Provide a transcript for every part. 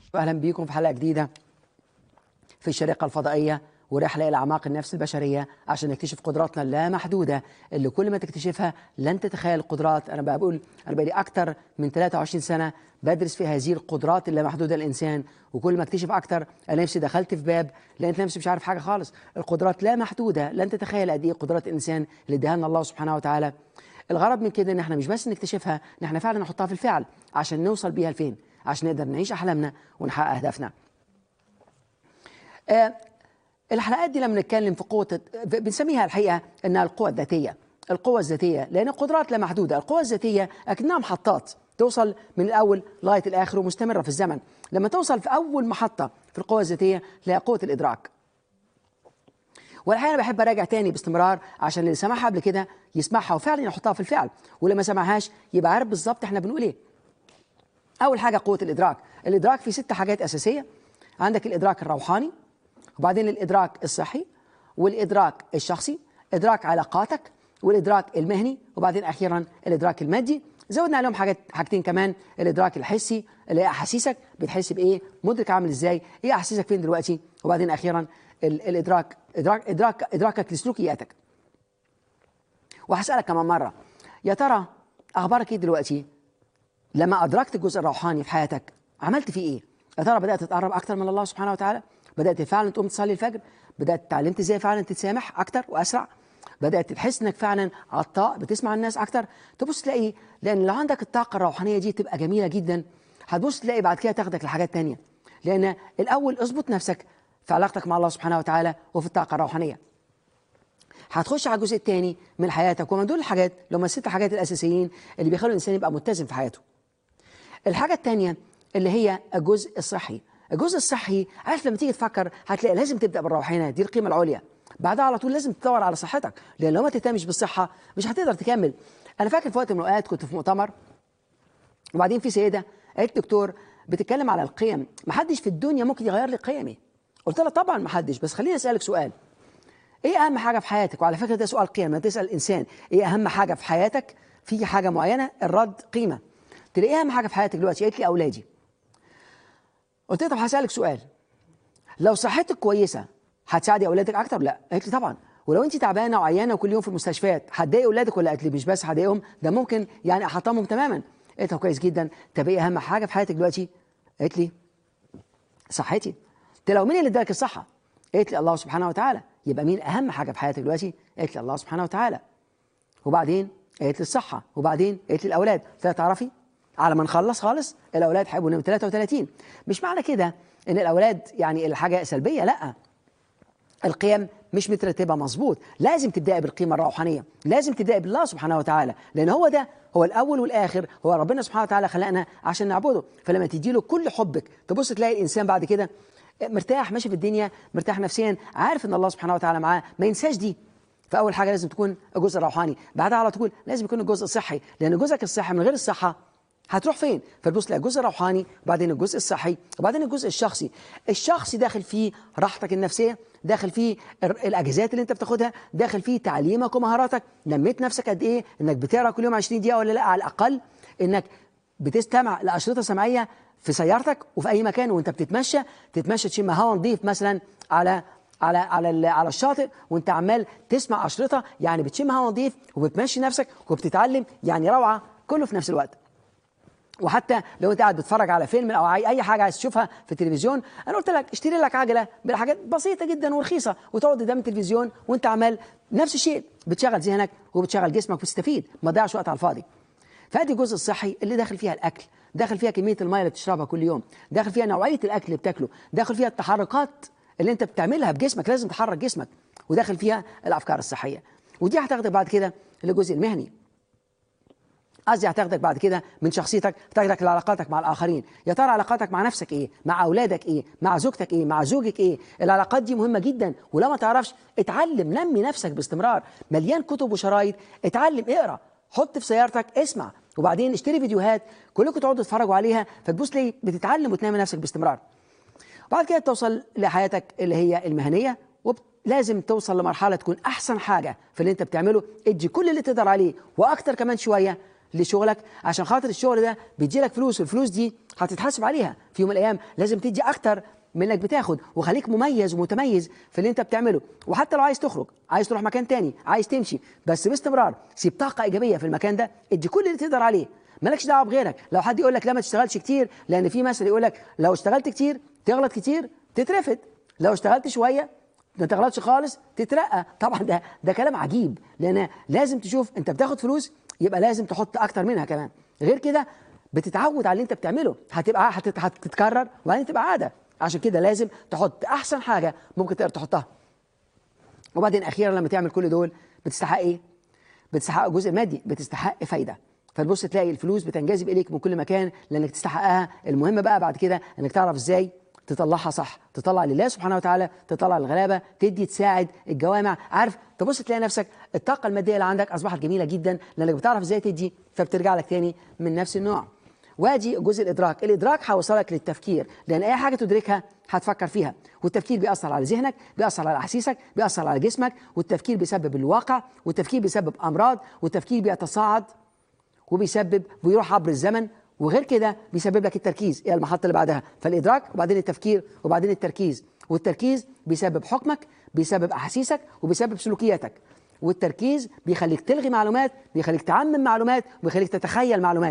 اهلا بيكم في حلقه جديده في الشريقه الفضائيه ورحله الى اعماق النفس البشريه عشان نكتشف قدراتنا اللامحدوده اللي كل ما تكتشفها لن تتخيل القدرات انا بقى بقول انا بقالي اكتر من 23 سنه بدرس في هذه القدرات اللامحدوده للانسان وكل ما اكتشف اكتر انا نفسي دخلت في باب لقيت نفسي مش عارف حاجه خالص القدرات لا محدوده لن تتخيل قد ايه قدرات الانسان اللي اداها لنا الله سبحانه وتعالى الغرض من كده ان احنا مش بس نكتشفها ان احنا فعلا نحطها في الفعل عشان نوصل بيها لفين عشان نقدر نعيش احلامنا ونحقق اهدافنا آه الحلقات دي لما نتكلم في قوة بنسميها الحقيقة انها القوة الذاتية القوة الذاتية لأن القدرات لا محدودة القوة الذاتية أكنها محطات توصل من الأول لغاية الآخر ومستمرة في الزمن لما توصل في أول محطة في القوة الذاتية هي قوة الإدراك والحقيقة أنا بحب أراجع تاني باستمرار عشان اللي سمعها قبل كده يسمعها وفعلا يحطها في الفعل واللي ما سمعهاش يبقى عارف بالظبط احنا بنقول ايه أول حاجة قوة الإدراك الإدراك فيه ست حاجات أساسية عندك الإدراك الروحاني وبعدين الإدراك الصحي والإدراك الشخصي إدراك علاقاتك والإدراك المهني وبعدين أخيرا الإدراك المادي زودنا عليهم حاجات حاجتين كمان الإدراك الحسي اللي هي أحاسيسك بتحس بإيه مدرك عامل إزاي إيه أحاسيسك فين دلوقتي وبعدين أخيرا ال الإدراك إدراك إدراك إدراكك لسلوكياتك وهسألك كمان مرة يا ترى أخبارك إيه دلوقتي لما أدركت الجزء الروحاني في حياتك عملت فيه إيه يا ترى بدأت تتقرب أكتر من الله سبحانه وتعالى بدأت فعلا تقوم تصلي الفجر بدأت اتعلمت ازاي فعلا تتسامح أكتر وأسرع بدأت تحس انك فعلا عطاء بتسمع الناس أكتر تبص تلاقي لأن لو عندك الطاقة الروحانية دي تبقى جميلة جدا هتبص تلاقي بعد كده تاخدك لحاجات تانية لأن الأول اظبط نفسك في علاقتك مع الله سبحانه وتعالى وفي الطاقة الروحانية هتخش على الجزء الثاني من حياتك ومن دول الحاجات لو ما الست حاجات الأساسيين اللي بيخلوا الإنسان يبقى متزن في حياته الحاجة الثانية اللي هي الجزء الصحي الجزء الصحي عارف لما تيجي تفكر هتلاقي لازم تبدا بالروحانيه دي القيمه العليا بعدها على طول لازم تدور على صحتك لان لو ما تهتمش بالصحه مش هتقدر تكمل انا فاكر في وقت من الاوقات كنت في مؤتمر وبعدين في سيده قالت دكتور بتتكلم على القيم ما حدش في الدنيا ممكن يغير لي قيمي قلت لها طبعا ما حدش بس خليني اسالك سؤال ايه اهم حاجه في حياتك وعلى فكره ده سؤال قيم لما تسال الانسان ايه اهم حاجه في حياتك في حاجه معينه الرد قيمه تلاقي ايه اهم حاجه في حياتك دلوقتي قالت لي اولادي قلت لها طب هسألك سؤال لو صحتك كويسة هتساعدي أولادك أكتر؟ لا قالت لي طبعا ولو أنت تعبانة وعيانة وكل يوم في المستشفيات هتضايقي أولادك ولا قالت لي مش بس هضايقهم ده ممكن يعني أحطمهم تماما قلت لها كويس جدا طب إيه أهم حاجة في حياتك دلوقتي؟ قالت لي صحتي قلت لها ومين اللي ادالك الصحة؟ قالت لي الله سبحانه وتعالى يبقى مين أهم حاجة في حياتك دلوقتي؟ قالت لي الله سبحانه وتعالى وبعدين قالت لي الصحة وبعدين قالت لي الأولاد قلت لها تعرفي على ما نخلص خالص الاولاد هيبقوا نمرة 33 مش معنى كده ان الاولاد يعني الحاجه سلبيه لا القيم مش مترتبه مظبوط لازم تبداي بالقيمه الروحانيه لازم تبداي بالله سبحانه وتعالى لان هو ده هو الاول والاخر هو ربنا سبحانه وتعالى خلقنا عشان نعبده فلما تدي له كل حبك تبص تلاقي الانسان بعد كده مرتاح ماشي في الدنيا مرتاح نفسيا عارف ان الله سبحانه وتعالى معاه ما ينساش دي فاول حاجه لازم تكون الجزء الروحاني بعدها على طول لازم يكون الجزء الصحي لان جزءك الصحي من غير الصحه هتروح فين؟ فتبص تلاقي الجزء الروحاني وبعدين الجزء الصحي وبعدين الجزء الشخصي الشخصي داخل فيه راحتك النفسيه داخل فيه الاجازات اللي انت بتاخدها داخل فيه تعليمك ومهاراتك نميت نفسك قد ايه انك بتقرا كل يوم 20 دقيقه ولا لا على الاقل انك بتستمع لاشرطه سمعيه في سيارتك وفي اي مكان وانت بتتمشى تتمشى تشم هواء نظيف مثلا على على على على الشاطئ وانت عمال تسمع اشرطه يعني بتشم هواء نظيف وبتمشي نفسك وبتتعلم يعني روعه كله في نفس الوقت وحتى لو انت قاعد بتتفرج على فيلم او اي حاجه عايز تشوفها في التلفزيون انا قلت لك اشتري لك عجله بحاجات بسيطه جدا ورخيصه وتقعد قدام التلفزيون وانت عمال نفس الشيء بتشغل ذهنك وبتشغل جسمك وتستفيد ما تضيعش وقت على الفاضي فادي الجزء الصحي اللي داخل فيها الاكل داخل فيها كميه الميه اللي بتشربها كل يوم داخل فيها نوعيه الاكل اللي بتاكله داخل فيها التحركات اللي انت بتعملها بجسمك لازم تحرك جسمك وداخل فيها الافكار الصحيه ودي هتاخدك بعد كده للجزء المهني قصدي هتاخدك بعد كده من شخصيتك هتاخدك لعلاقاتك مع الاخرين يا ترى علاقاتك مع نفسك ايه مع اولادك ايه مع زوجتك ايه مع زوجك ايه العلاقات دي مهمه جدا ولو ما تعرفش اتعلم نمي نفسك باستمرار مليان كتب وشرايط اتعلم اقرا حط في سيارتك اسمع وبعدين اشتري فيديوهات كلكم تقعدوا تتفرجوا عليها فتبص لي بتتعلم وتنمي نفسك باستمرار بعد كده توصل لحياتك اللي هي المهنيه لازم توصل لمرحله تكون احسن حاجه في اللي انت بتعمله ادي كل اللي تقدر عليه واكتر كمان شويه لشغلك عشان خاطر الشغل ده بيجي لك فلوس والفلوس دي هتتحاسب عليها في يوم من الايام لازم تدي اكتر من انك بتاخد وخليك مميز ومتميز في اللي انت بتعمله وحتى لو عايز تخرج عايز تروح مكان تاني عايز تمشي بس باستمرار سيب طاقه ايجابيه في المكان ده ادي كل اللي تقدر عليه مالكش دعوه بغيرك لو حد يقول لك لا ما تشتغلش كتير لان في مثل يقول لك لو اشتغلت كتير تغلط كتير تترفد لو اشتغلت شويه ما تغلطش خالص تترقى طبعا ده ده كلام عجيب لان لازم تشوف انت بتاخد فلوس يبقى لازم تحط اكتر منها كمان غير كده بتتعود على اللي انت بتعمله هتبقى هتت- هتتكرر وبعدين تبقى عاده عشان كده لازم تحط احسن حاجه ممكن تقدر تحطها وبعدين اخيرا لما تعمل كل دول بتستحق ايه بتستحق الجزء المادي بتستحق فايده فتبص تلاقي الفلوس بتنجذب اليك من كل مكان لانك تستحقها المهم بقى بعد كده انك تعرف ازاي تطلعها صح تطلع لله سبحانه وتعالى تطلع للغلابه تدي تساعد الجوامع عارف تبص تلاقي نفسك الطاقه الماديه اللي عندك اصبحت جميله جدا لانك بتعرف ازاي تدي فبترجع لك تاني من نفس النوع وادي جزء الادراك الادراك هيوصلك للتفكير لان اي حاجه تدركها هتفكر فيها والتفكير بيأثر على ذهنك بيأثر على احاسيسك بيأثر على جسمك والتفكير بيسبب الواقع والتفكير بيسبب امراض والتفكير بيتصاعد وبيسبب بيروح عبر الزمن وغير كده بيسبب لك التركيز الى المحطه اللي بعدها فالادراك وبعدين التفكير وبعدين التركيز والتركيز بيسبب حكمك بيسبب احاسيسك وبيسبب سلوكياتك والتركيز بيخليك تلغي معلومات بيخليك تعمم معلومات وبيخليك تتخيل معلومات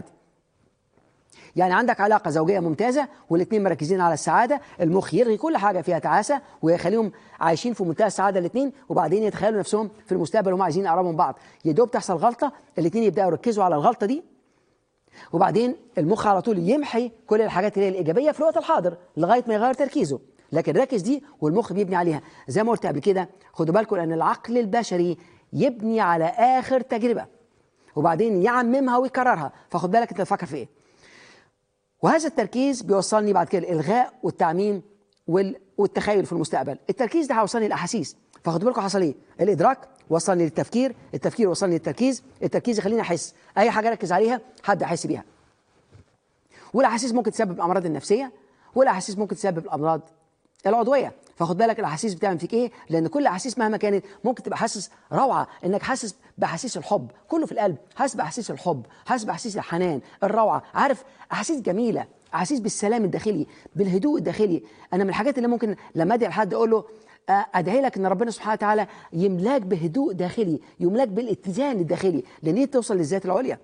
يعني عندك علاقة زوجية ممتازة والاثنين مركزين على السعادة المخ يلغي كل حاجة فيها تعاسة ويخليهم عايشين في منتهى السعادة الاثنين وبعدين يتخيلوا نفسهم في المستقبل وهم عايزين يقربوا من بعض يا دوب تحصل غلطة الاثنين يبدأوا يركزوا على الغلطة دي وبعدين المخ على طول يمحي كل الحاجات اللي هي الإيجابية في الوقت الحاضر لغاية ما يغير تركيزه لكن ركز دي والمخ بيبني عليها زي ما قلت قبل كده خدوا بالكم ان العقل البشري يبني على آخر تجربة وبعدين يعممها ويكررها فخد بالك انت بتفكر في ايه وهذا التركيز بيوصلني بعد كده الالغاء والتعميم وال... والتخيل في المستقبل التركيز ده هيوصلني الاحاسيس فخدوا بالكم حصل ايه الادراك وصلني للتفكير التفكير وصلني للتركيز التركيز يخليني احس اي حاجه اركز عليها حد احس بيها والاحاسيس ممكن تسبب الامراض النفسيه والاحاسيس ممكن تسبب الامراض العضويه فخد بالك الاحاسيس بتعمل فيك ايه لان كل احاسيس مهما كانت ممكن تبقى حاسس روعه انك حاسس باحاسيس الحب كله في القلب حاسس باحاسيس الحب حاسس باحاسيس الحنان الروعه عارف احاسيس جميله احاسيس بالسلام الداخلي بالهدوء الداخلي انا من الحاجات اللي ممكن لما ادعي لحد اقول له آه، ادعي لك ان ربنا سبحانه وتعالى يملاك بهدوء داخلي يملاك بالاتزان الداخلي لان دي توصل للذات العليا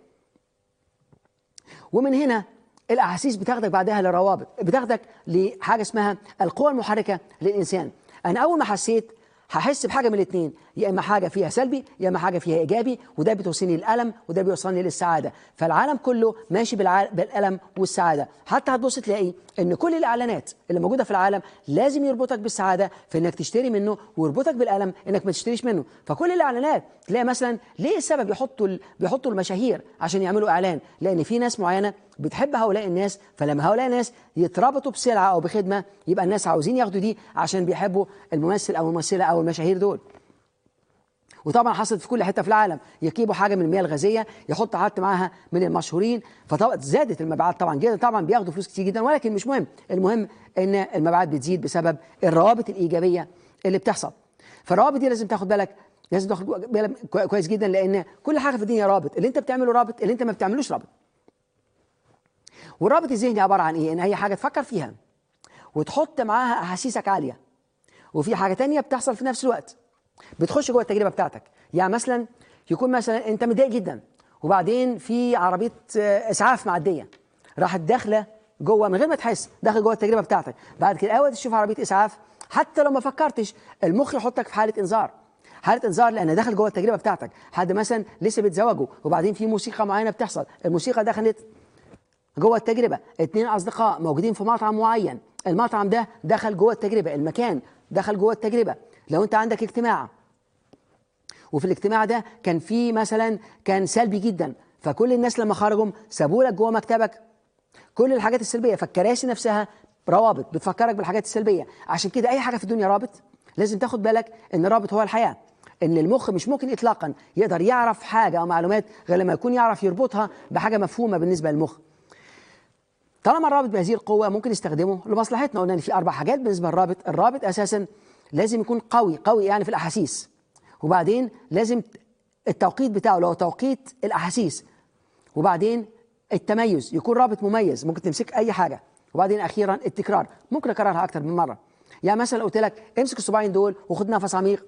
ومن هنا الاحاسيس بتاخدك بعدها لروابط بتاخدك لحاجه اسمها القوى المحركه للانسان انا اول ما حسيت هحس بحاجه من الاثنين يا اما حاجه فيها سلبي يا اما حاجه فيها ايجابي وده بتوصلني للالم وده بيوصلني للسعاده فالعالم كله ماشي بالع... بالالم والسعاده حتى هتبص تلاقي ان كل الاعلانات اللي موجوده في العالم لازم يربطك بالسعاده في انك تشتري منه ويربطك بالالم انك ما تشتريش منه فكل الاعلانات تلاقي مثلا ليه السبب يحطوا ال... بيحطوا المشاهير عشان يعملوا اعلان لان في ناس معينه بتحب هؤلاء الناس فلما هؤلاء الناس يتربطوا بسلعه او بخدمه يبقى الناس عاوزين ياخدوا دي عشان بيحبوا الممثل او الممثله او المشاهير دول وطبعا حصلت في كل حته في العالم يجيبوا حاجه من المياه الغازيه يحط حد معاها من المشهورين فطبعا زادت المبيعات طبعا جدا طبعا بياخدوا فلوس كتير جدا ولكن مش مهم المهم ان المبيعات بتزيد بسبب الروابط الايجابيه اللي بتحصل فالروابط دي لازم تاخد بالك لازم تاخد بالك كوي- كويس جدا لان كل حاجه في الدنيا رابط اللي انت بتعمله رابط اللي انت ما بتعملوش رابط والرابط الذهني عباره عن ايه ان اي حاجه تفكر فيها وتحط معاها احاسيسك عاليه وفي حاجه تانية بتحصل في نفس الوقت بتخش جوه التجربه بتاعتك يعني مثلا يكون مثلا انت متضايق جدا وبعدين في عربيه آه، اسعاف معديه راحت داخله جوه من غير ما تحس داخل جوه التجربه بتاعتك بعد كده اول تشوف عربيه اسعاف حتى لو ما فكرتش المخ يحطك في حاله انذار حاله انذار لان داخل جوه التجربه بتاعتك حد مثلا لسه بيتزوجوا وبعدين في موسيقى معينه بتحصل الموسيقى دخلت جوه التجربه اتنين اصدقاء موجودين في مطعم معين المطعم ده دخل جوه التجربه المكان دخل جوه التجربه لو انت عندك اجتماع وفي الاجتماع ده كان في مثلا كان سلبي جدا فكل الناس لما خرجوا سابوا لك جوه مكتبك كل الحاجات السلبيه فالكراسي نفسها روابط بتفكرك بالحاجات السلبيه عشان كده اي حاجه في الدنيا رابط لازم تاخد بالك ان الرابط هو الحياه ان المخ مش ممكن اطلاقا يقدر يعرف حاجه او معلومات غير لما يكون يعرف يربطها بحاجه مفهومه بالنسبه للمخ طالما الرابط بهذه القوه ممكن نستخدمه لمصلحتنا قلنا ان في اربع حاجات بالنسبه للرابط الرابط اساسا لازم يكون قوي قوي يعني في الاحاسيس وبعدين لازم التوقيت بتاعه لو توقيت الاحاسيس وبعدين التميز يكون رابط مميز ممكن تمسك اي حاجه وبعدين اخيرا التكرار ممكن اكررها اكتر من مره يعني مثلا لو قلت لك امسك الصباعين دول وخد نفس عميق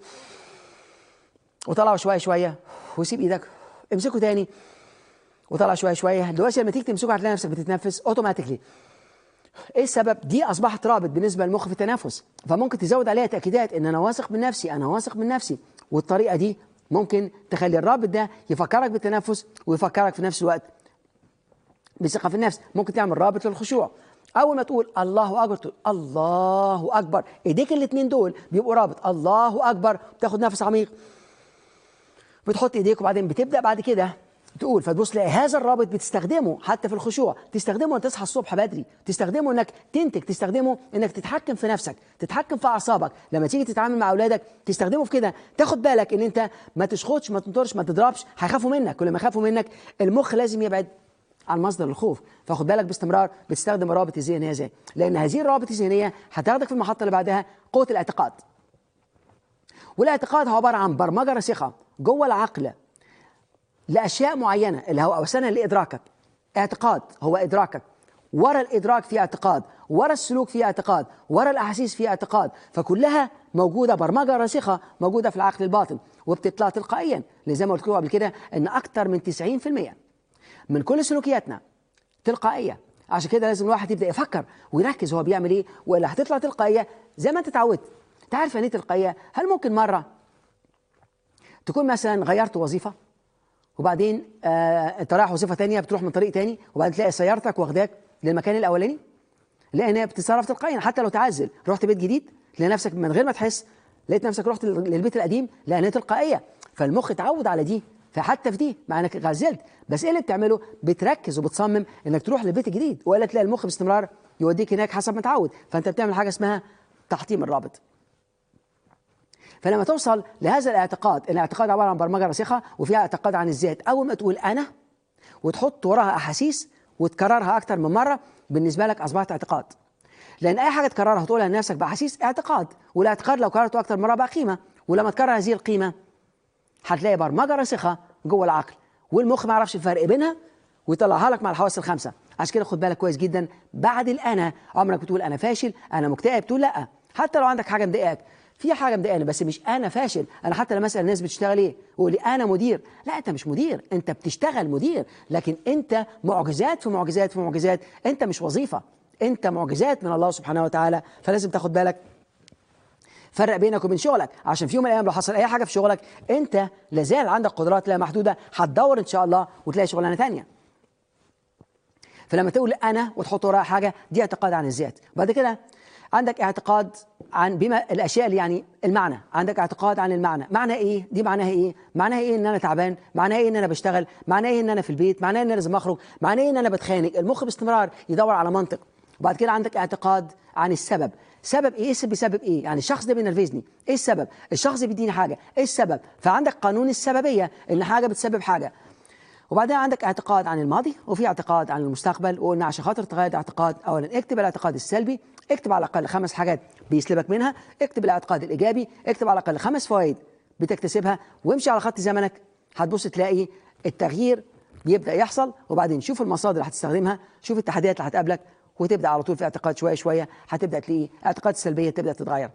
وطلعوا شويه شويه وسيب ايدك امسكه تاني وطلع شويه شويه دلوقتي لما تيجي تمسكه هتلاقي نفسك بتتنفس اوتوماتيكلي ايه السبب دي اصبحت رابط بالنسبه للمخ في التنفس فممكن تزود عليها تاكيدات ان انا واثق من نفسي انا واثق من نفسي والطريقه دي ممكن تخلي الرابط ده يفكرك بالتنفس ويفكرك في نفس الوقت بثقه في النفس ممكن تعمل رابط للخشوع اول ما تقول الله اكبر تقول الله اكبر ايديك الاثنين دول بيبقوا رابط الله اكبر بتاخد نفس عميق بتحط ايديك وبعدين بتبدا بعد كده تقول فتبص تلاقي هذا الرابط بتستخدمه حتى في الخشوع تستخدمه وانت تصحى الصبح بدري تستخدمه انك تنتج تستخدمه انك تتحكم في نفسك تتحكم في اعصابك لما تيجي تتعامل مع اولادك تستخدمه في كده تاخد بالك ان انت ما تشخطش ما تنطرش ما تضربش هيخافوا منك كل ما يخافوا منك المخ لازم يبعد عن مصدر الخوف فخد بالك باستمرار بتستخدم الروابط الذهنيه ازاي لان هذه الروابط الذهنيه هتاخدك في المحطه اللي بعدها قوه الاعتقاد والاعتقاد هو عباره عن برمجه راسخه جوه العقل لاشياء معينه اللي هو اوسنها لادراكك اعتقاد هو ادراكك ورا الادراك في اعتقاد ورا السلوك في اعتقاد ورا الاحاسيس في اعتقاد فكلها موجوده برمجه راسخه موجوده في العقل الباطن وبتطلع تلقائيا اللي زي ما قلت لكم قبل كده ان اكثر من 90% من كل سلوكياتنا تلقائيه عشان كده لازم الواحد يبدا يفكر ويركز هو بيعمل ايه والا هتطلع تلقائيه زي ما انت اتعودت تعرف يعني ايه تلقائيه هل ممكن مره تكون مثلا غيرت وظيفه وبعدين آه انت رايح وظيفه ثانيه بتروح من طريق ثاني وبعدين تلاقي سيارتك واخداك للمكان الاولاني لان هي بتتصرف تلقائيا حتى لو تعزل رحت بيت جديد تلاقي نفسك من غير ما تحس لقيت نفسك رحت للبيت القديم لان هي تلقائيه فالمخ اتعود على دي فحتى في دي مع انك غزلت بس ايه اللي بتعمله بتركز وبتصمم انك تروح للبيت الجديد والا تلاقي المخ باستمرار يوديك هناك حسب ما تعود فانت بتعمل حاجه اسمها تحطيم الرابط فلما توصل لهذا الاعتقاد الاعتقاد عباره عن برمجه راسخه وفيها اعتقاد عن الذات اول ما تقول انا وتحط وراها احاسيس وتكررها اكتر من مره بالنسبه لك اصبحت اعتقاد لان اي حاجه تكررها تقولها لنفسك باحاسيس اعتقاد والاعتقاد لو كررته اكتر من مره بقى قيمه ولما تكرر هذه القيمه هتلاقي برمجه راسخه جوه العقل والمخ ما يعرفش الفرق بينها ويطلعها لك مع الحواس الخمسه عشان كده خد بالك كويس جدا بعد الانا عمرك بتقول انا فاشل انا مكتئب تقول لا حتى لو عندك حاجه مضايقاك في حاجه مضايقاني بس مش انا فاشل انا حتى لما اسال الناس بتشتغل ايه يقول لي انا مدير لا انت مش مدير انت بتشتغل مدير لكن انت معجزات في معجزات في معجزات انت مش وظيفه انت معجزات من الله سبحانه وتعالى فلازم تاخد بالك فرق بينك وبين شغلك عشان في يوم من الايام لو حصل اي حاجه في شغلك انت لازال عندك قدرات لا محدوده هتدور ان شاء الله وتلاقي شغلانه ثانيه فلما تقول انا وتحط وراها حاجه دي اعتقاد عن الذات بعد كده عندك اعتقاد عن بما الاشياء اللي يعني المعنى عندك اعتقاد عن المعنى معنى ايه دي معناها ايه معناها ايه ان انا تعبان معناها ايه ان انا بشتغل معناها ايه ان انا في البيت معناها ان انا لازم اخرج معناها ايه ان انا بتخانق المخ باستمرار يدور على منطق وبعد كده عندك اعتقاد عن السبب سبب ايه بسبب ايه يعني الشخص ده بينرفزني ايه السبب الشخص ده بيديني حاجه ايه السبب فعندك قانون السببيه ان حاجه بتسبب حاجه وبعدين عندك اعتقاد عن الماضي وفي اعتقاد عن المستقبل وقلنا عشان خاطر تغير اعتقاد اولا اكتب الاعتقاد السلبي اكتب على الاقل خمس حاجات بيسلبك منها اكتب الاعتقاد الايجابي اكتب على الاقل خمس فوائد بتكتسبها وامشي على خط زمنك هتبص تلاقي التغيير بيبدا يحصل وبعدين شوف المصادر اللي هتستخدمها شوف التحديات اللي هتقابلك وتبدا على طول في اعتقاد شويه شويه هتبدا تلاقي اعتقاد السلبيه تبدا تتغير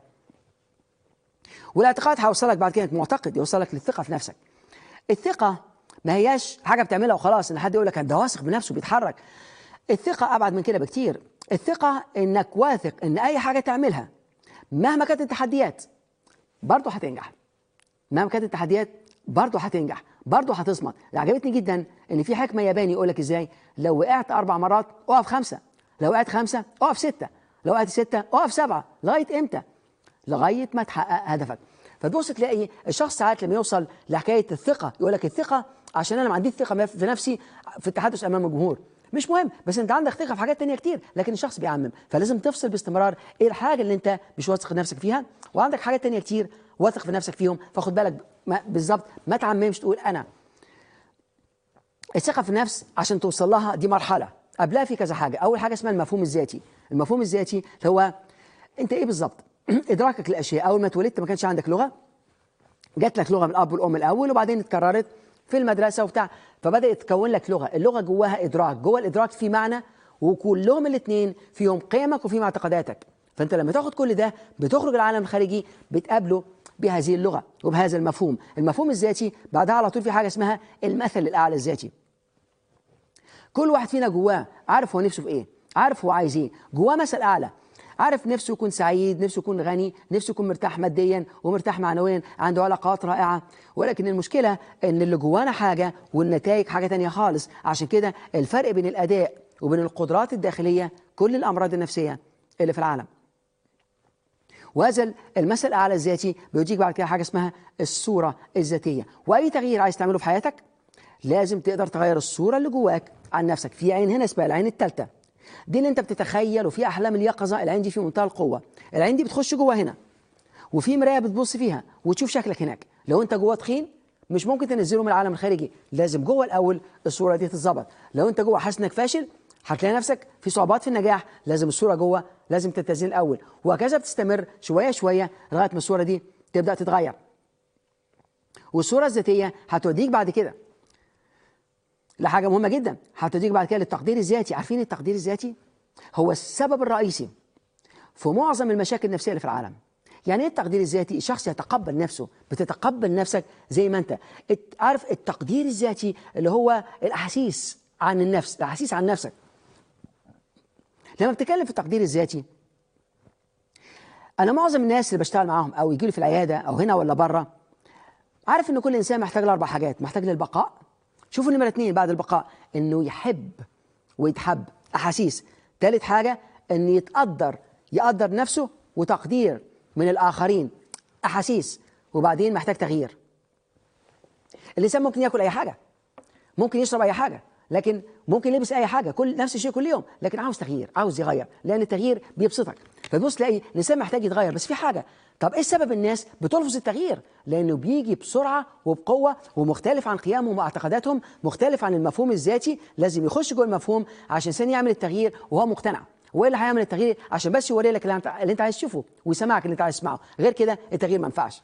والاعتقاد هيوصلك بعد كده معتقد يوصلك للثقه في نفسك الثقه ما هياش حاجه بتعملها وخلاص ان حد يقول لك ده واثق بنفسه بيتحرك الثقه ابعد من كده بكتير الثقه انك واثق ان اي حاجه تعملها مهما كانت التحديات برضه هتنجح مهما كانت التحديات برضه هتنجح برضه هتصمد عجبتني جدا ان في حكمه ياباني يقول لك ازاي لو وقعت اربع مرات اقف خمسه لو وقعت خمسه اقف سته لو وقعت سته اقف سبعه لغايه امتى؟ لغايه ما تحقق هدفك فتبص تلاقي الشخص ساعات لما يوصل لحكايه الثقه يقول لك الثقه عشان انا ما عنديش ثقه في نفسي في التحدث امام الجمهور مش مهم بس انت عندك ثقه في حاجات تانية كتير لكن الشخص بيعمم فلازم تفصل باستمرار ايه الحاجه اللي انت مش واثق في نفسك فيها وعندك حاجات تانية كتير واثق في نفسك فيهم فخد بالك بالظبط ما تعممش تقول انا الثقه في النفس عشان توصل لها دي مرحله قبلها في كذا حاجه اول حاجه اسمها المفهوم الذاتي المفهوم الذاتي هو انت ايه بالظبط ادراكك للاشياء اول ما اتولدت ما كانش عندك لغه جات لك لغه من الاب والام الاول وبعدين اتكررت في المدرسه وبتاع فبدا يتكون لك لغه اللغه جواها ادراك جوه الادراك في معنى وكلهم الاثنين فيهم قيمك وفيهم اعتقاداتك فانت لما تاخد كل ده بتخرج العالم الخارجي بتقابله بهذه اللغه وبهذا المفهوم المفهوم الذاتي بعدها على طول في حاجه اسمها المثل الاعلى الذاتي كل واحد فينا جواه عارف هو نفسه في ايه عارف هو عايز ايه جواه مثل اعلى عارف نفسه يكون سعيد نفسه يكون غني نفسه يكون مرتاح ماديا ومرتاح معنويا عنده علاقات رائعة ولكن المشكلة ان اللي جوانا حاجة والنتائج حاجة تانية خالص عشان كده الفرق بين الأداء وبين القدرات الداخلية كل الأمراض النفسية اللي في العالم وهذا المثل الأعلى الذاتي بيديك بعد كده حاجة اسمها الصورة الذاتية وأي تغيير عايز تعمله في حياتك لازم تقدر تغير الصورة اللي جواك عن نفسك في عين هنا اسمها العين الثالثة دي اللي انت بتتخيل وفي احلام اليقظه العين دي في منتهى القوه العين دي بتخش جوه هنا وفي مرايه بتبص فيها وتشوف شكلك هناك لو انت جوه تخين مش ممكن تنزله من العالم الخارجي لازم جوه الاول الصوره دي تتظبط لو انت جوه حاسس انك فاشل هتلاقي نفسك في صعوبات في النجاح لازم الصوره جوه لازم تتزن الاول وهكذا بتستمر شويه شويه لغايه ما الصوره دي تبدا تتغير والصوره الذاتيه هتوديك بعد كده لحاجه مهمه جدا هتوديك بعد كده للتقدير الذاتي عارفين التقدير الذاتي هو السبب الرئيسي في معظم المشاكل النفسيه اللي في العالم يعني ايه التقدير الذاتي الشخص يتقبل نفسه بتتقبل نفسك زي ما انت عارف التقدير الذاتي اللي هو الاحاسيس عن النفس الاحاسيس عن نفسك لما بتكلم في التقدير الذاتي انا معظم الناس اللي بشتغل معاهم او يجي لي في العياده او هنا ولا بره عارف ان كل انسان محتاج لاربع حاجات محتاج للبقاء شوفوا نمرة اثنين بعد البقاء انه يحب ويتحب احاسيس ثالث حاجة انه يتقدر يقدر نفسه وتقدير من الاخرين احاسيس وبعدين محتاج تغيير الانسان ممكن ياكل اي حاجة ممكن يشرب اي حاجة لكن ممكن يلبس اي حاجه كل نفس الشيء كل يوم لكن عاوز تغيير عاوز يغير لان التغيير بيبسطك فتبص تلاقي الانسان محتاج يتغير بس في حاجه طب ايه السبب الناس بتلفظ التغيير لانه بيجي بسرعه وبقوه ومختلف عن قيمهم واعتقاداتهم مختلف عن المفهوم الذاتي لازم يخش جوه المفهوم عشان الانسان يعمل التغيير وهو مقتنع هو اللي هيعمل التغيير عشان بس يوري لك اللي انت, اللي انت عايز تشوفه ويسمعك اللي انت عايز تسمعه غير كده التغيير ما ينفعش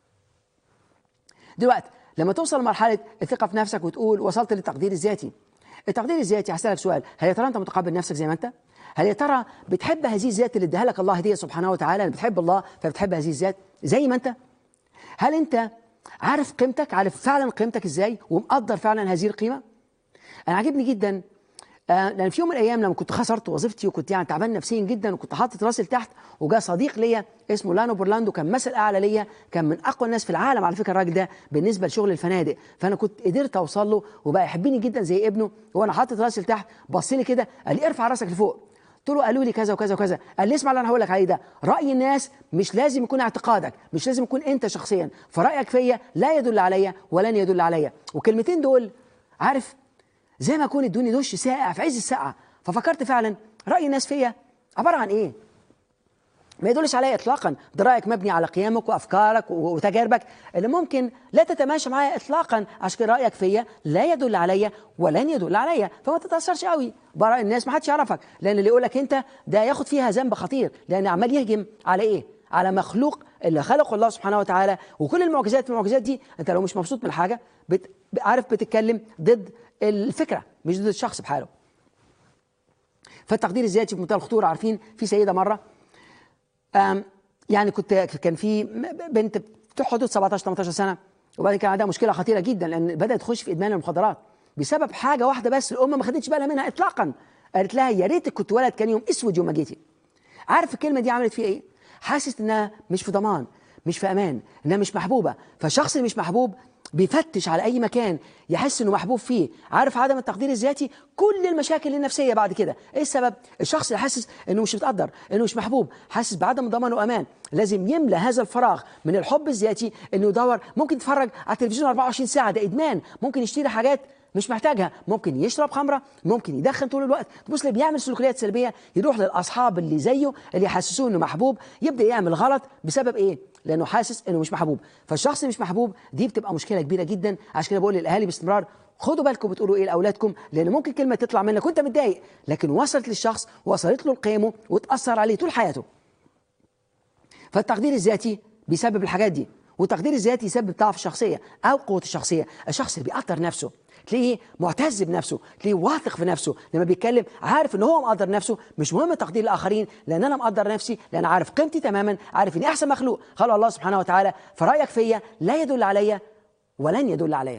دلوقتي لما توصل لمرحله الثقه في نفسك وتقول وصلت للتقدير الذاتي التقدير الذاتي هسألك سؤال هل يا ترى انت متقبل نفسك زي ما انت هل يا ترى بتحب هذه الذات اللي اداها لك الله هديه سبحانه وتعالى بتحب الله فبتحب هذه الذات زي ما انت هل انت عارف قيمتك عارف فعلا قيمتك ازاي ومقدر فعلا هذه القيمه انا عاجبني جدا آه لان في يوم من الايام لما كنت خسرت وظيفتي وكنت يعني تعبان نفسيا جدا وكنت حاطط راسي لتحت وجاء صديق ليا اسمه لانو بورلاندو كان مثل اعلى ليا كان من اقوى الناس في العالم على فكره الراجل ده بالنسبه لشغل الفنادق فانا كنت قدرت اوصل له وبقى يحبني جدا زي ابنه وانا حاطط راسي لتحت بص لي كده قال لي ارفع راسك لفوق قلت له قالوا لي كذا وكذا وكذا قال لي اسمع اللي انا هقول لك عليه ده راي الناس مش لازم يكون اعتقادك مش لازم يكون انت شخصيا فرايك فيا لا يدل عليا ولن يدل عليا والكلمتين دول عارف زي ما يكون ادوني دش ساقع في عز السقعه ففكرت فعلا راي الناس فيا عباره عن ايه ما يدلش عليا اطلاقا ده رايك مبني على قيمك وافكارك وتجاربك اللي ممكن لا تتماشى معايا اطلاقا عشان كده رايك فيا لا يدل عليا ولن يدل عليا فما تتاثرش قوي براء الناس ما حدش يعرفك لان اللي يقول لك انت ده ياخد فيها ذنب خطير لان عمال يهجم على ايه على مخلوق اللي خلقه الله سبحانه وتعالى وكل المعجزات المعجزات دي انت لو مش مبسوط من حاجه بت... عارف بتتكلم ضد الفكره مش ضد الشخص بحاله فالتقدير الذاتي في منتهى الخطوره عارفين في سيده مره يعني كنت كان في بنت في حدود 17 18 سنه وبعدين كان عندها مشكله خطيره جدا لان بدات تخش في ادمان المخدرات بسبب حاجه واحده بس الام ما خدتش بالها منها اطلاقا قالت لها يا ريتك كنت ولد كان يوم اسود يوم ما جيتي عارف الكلمه دي عملت فيها ايه حاسس انها مش في ضمان مش في امان انها مش محبوبه فالشخص اللي مش محبوب بيفتش على اي مكان يحس انه محبوب فيه عارف عدم التقدير الذاتي كل المشاكل النفسيه بعد كده ايه السبب الشخص اللي حاسس انه مش متقدر انه مش محبوب حاسس بعدم ضمان وامان لازم يملى هذا الفراغ من الحب الذاتي انه يدور ممكن يتفرج على التلفزيون 24 ساعه ده ادمان ممكن يشتري حاجات مش محتاجها ممكن يشرب خمره ممكن يدخن طول الوقت تبص اللي بيعمل سلوكيات سلبيه يروح للاصحاب اللي زيه اللي يحسسوه انه محبوب يبدا يعمل غلط بسبب ايه لانه حاسس انه مش محبوب فالشخص اللي مش محبوب دي بتبقى مشكله كبيره جدا عشان كده بقول للاهالي باستمرار خدوا بالكم بتقولوا ايه لاولادكم لان ممكن كلمه تطلع منك وانت متضايق لكن وصلت للشخص وصلت له لقيمه وتاثر عليه طول حياته فالتقدير الذاتي بيسبب الحاجات دي والتقدير الذاتي يسبب ضعف الشخصيه او قوه الشخصيه الشخص اللي بيقدر نفسه تلاقيه معتز بنفسه تلاقيه واثق في نفسه لما بيتكلم عارف ان هو مقدر نفسه مش مهم تقدير الاخرين لان انا مقدر نفسي لان عارف قيمتي تماما عارف اني احسن مخلوق قال الله سبحانه وتعالى فرايك فيا لا يدل عليا ولن يدل عليا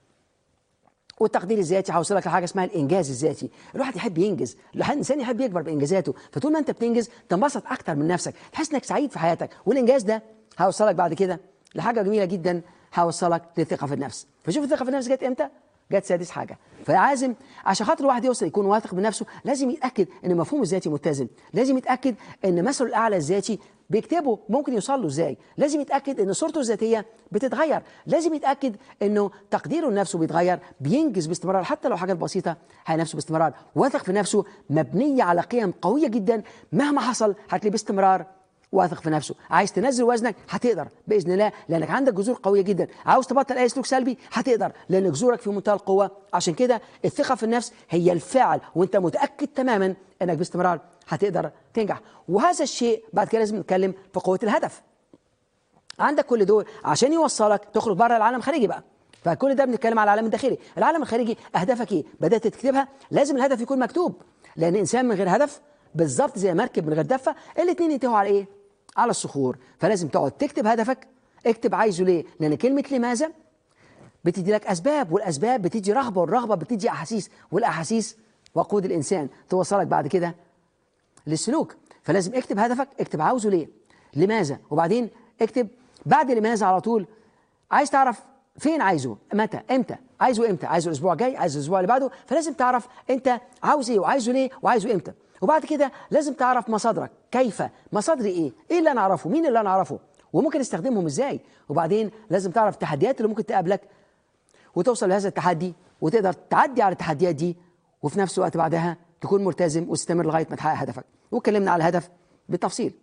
والتقدير الذاتي هوصلك لحاجه اسمها الانجاز الذاتي الواحد يحب ينجز الانسان يحب يكبر بانجازاته فطول ما انت بتنجز تنبسط اكتر من نفسك تحس انك سعيد في حياتك والانجاز ده هيوصلك بعد كده لحاجه جميله جدا هيوصلك للثقه في النفس فشوف الثقه في النفس جت امتى جت سادس حاجه فلازم عشان خاطر الواحد يوصل يكون واثق بنفسه لازم يتاكد ان مفهومه الذاتي متزن لازم يتاكد ان مثله الاعلى الذاتي بيكتبه ممكن يوصل له ازاي لازم يتاكد ان صورته الذاتيه بتتغير لازم يتاكد انه تقديره لنفسه بيتغير بينجز باستمرار حتى لو حاجات بسيطه هي نفسه باستمرار واثق في نفسه مبنيه على قيم قويه جدا مهما حصل هتلاقيه باستمرار واثق في نفسه عايز تنزل وزنك هتقدر باذن الله لانك عندك جذور قويه جدا عاوز تبطل اي سلوك سلبي هتقدر لان جذورك في منتهى القوه عشان كده الثقه في النفس هي الفعل وانت متاكد تماما انك باستمرار هتقدر تنجح وهذا الشيء بعد كده لازم نتكلم في قوه الهدف عندك كل دول عشان يوصلك تخرج بره العالم الخارجي بقى فكل ده بنتكلم على العالم الداخلي العالم الخارجي اهدافك ايه بدات تكتبها لازم الهدف يكون مكتوب لان انسان من غير هدف بالظبط زي مركب من غير دفه الاثنين ينتهوا على ايه على الصخور فلازم تقعد تكتب هدفك اكتب عايزه ليه لان كلمه لماذا بتدي لك اسباب والاسباب بتدي رغبه والرغبه بتدي احاسيس والاحاسيس وقود الانسان توصلك بعد كده للسلوك فلازم اكتب هدفك اكتب عاوزه ليه لماذا وبعدين اكتب بعد لماذا على طول عايز تعرف فين عايزه متى امتى عايزه امتى عايزه الاسبوع الجاي عايزه الاسبوع اللي بعده فلازم تعرف انت عاوز ايه وعايزه ليه وعايزه امتى وبعد كده لازم تعرف مصادرك كيف مصادري ايه ايه اللي انا اعرفه مين اللي انا اعرفه وممكن استخدمهم ازاي وبعدين لازم تعرف التحديات اللي ممكن تقابلك وتوصل لهذا التحدي وتقدر تعدي على التحديات دي وفي نفس الوقت بعدها تكون ملتزم وتستمر لغايه ما تحقق هدفك واتكلمنا على الهدف بالتفصيل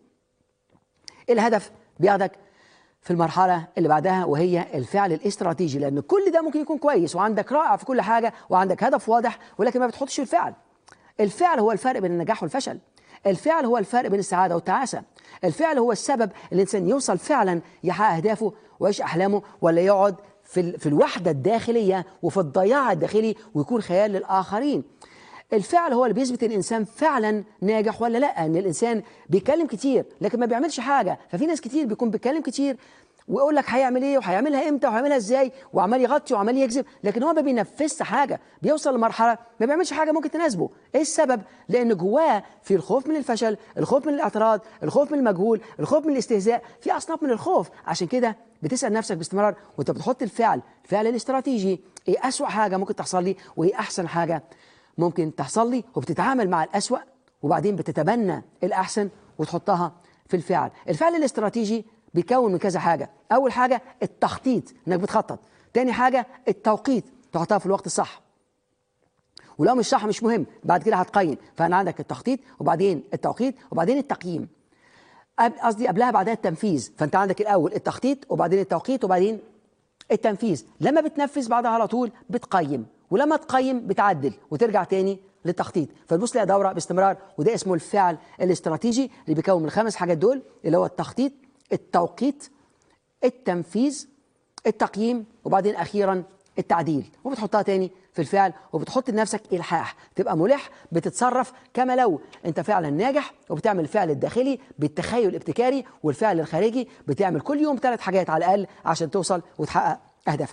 الهدف بياخدك في المرحلة اللي بعدها وهي الفعل الاستراتيجي لأن كل ده ممكن يكون كويس وعندك رائع في كل حاجة وعندك هدف واضح ولكن ما بتحطش الفعل الفعل هو الفرق بين النجاح والفشل الفعل هو الفرق بين السعادة والتعاسة الفعل هو السبب الإنسان يوصل فعلا يحقق أهدافه ويعيش أحلامه ولا يقعد في, في الوحدة الداخلية وفي الضياع الداخلي ويكون خيال للآخرين الفعل هو اللي بيثبت الانسان فعلا ناجح ولا لا ان الانسان بيتكلم كتير لكن ما بيعملش حاجه ففي ناس كتير بيكون بيتكلم كتير ويقول لك هيعمل ايه وهيعملها امتى وهيعملها ازاي وعمال يغطي وعمال يكذب لكن هو ما بينفذش حاجه بيوصل لمرحله ما بيعملش حاجه ممكن تناسبه ايه السبب لان جواه في الخوف من الفشل الخوف من الاعتراض الخوف من المجهول الخوف من الاستهزاء في اصناف من الخوف عشان كده بتسال نفسك باستمرار وانت بتحط الفعل الفعل الاستراتيجي ايه اسوا حاجه ممكن تحصل لي وايه احسن حاجه ممكن تحصل لي وبتتعامل مع الاسوا وبعدين بتتبنى الاحسن وتحطها في الفعل الفعل الاستراتيجي بيكون من كذا حاجة أول حاجة التخطيط إنك بتخطط تاني حاجة التوقيت تحطها في الوقت الصح ولو مش صح مش مهم بعد كده هتقيم فأنا عندك التخطيط وبعدين التوقيت وبعدين التقييم قصدي قبلها بعدها التنفيذ فأنت عندك الأول التخطيط وبعدين التوقيت وبعدين التنفيذ لما بتنفذ بعدها على طول بتقيم ولما تقيم بتعدل وترجع تاني للتخطيط فتبص لها دورة باستمرار وده اسمه الفعل الاستراتيجي اللي بيكون من الخمس حاجات دول اللي هو التخطيط التوقيت التنفيذ التقييم وبعدين اخيرا التعديل وبتحطها تاني في الفعل وبتحط لنفسك الحاح تبقى ملح بتتصرف كما لو انت فعلا ناجح وبتعمل الفعل الداخلي بالتخيل الابتكاري والفعل الخارجي بتعمل كل يوم ثلاث حاجات على الاقل عشان توصل وتحقق اهدافك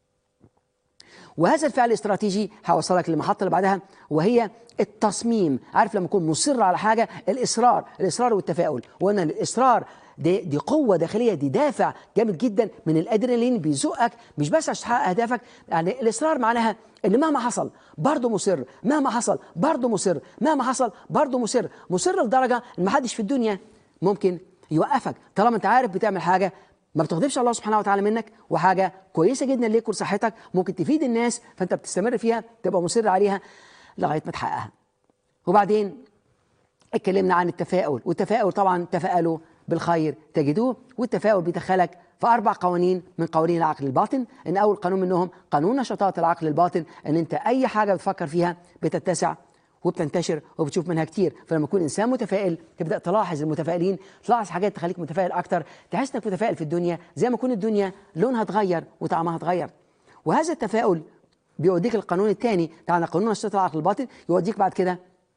وهذا الفعل الاستراتيجي هوصلك للمحطه اللي بعدها وهي التصميم عارف لما تكون مصر على حاجه الاصرار الاصرار والتفاؤل وان الاصرار دي, دي قوة داخلية دي دافع جامد جدا من الأدرينالين بيزقك مش بس عشان تحقق أهدافك يعني الإصرار معناها إن مهما حصل برضه مصر مهما حصل برضه مصر مهما حصل برضه مصر مصر لدرجة إن محدش في الدنيا ممكن يوقفك طالما أنت عارف بتعمل حاجة ما بتغضبش الله سبحانه وتعالى منك وحاجة كويسة جدا ليك ولصحتك ممكن تفيد الناس فأنت بتستمر فيها تبقى مصر عليها لغاية ما تحققها وبعدين اتكلمنا عن التفاؤل والتفاؤل طبعا تفاءلوا بالخير تجدوه والتفاؤل بيدخلك في أربع قوانين من قوانين العقل الباطن إن أول قانون منهم قانون نشاطات العقل الباطن إن أنت أي حاجة بتفكر فيها بتتسع وبتنتشر وبتشوف منها كتير فلما تكون انسان متفائل تبدا تلاحظ المتفائلين تلاحظ حاجات تخليك متفائل اكتر تحس انك متفائل في الدنيا زي ما يكون الدنيا لونها اتغير وطعمها اتغير وهذا التفاؤل بيوديك القانون الثاني بتاعنا قانون نشاط العقل الباطن يوديك بعد كده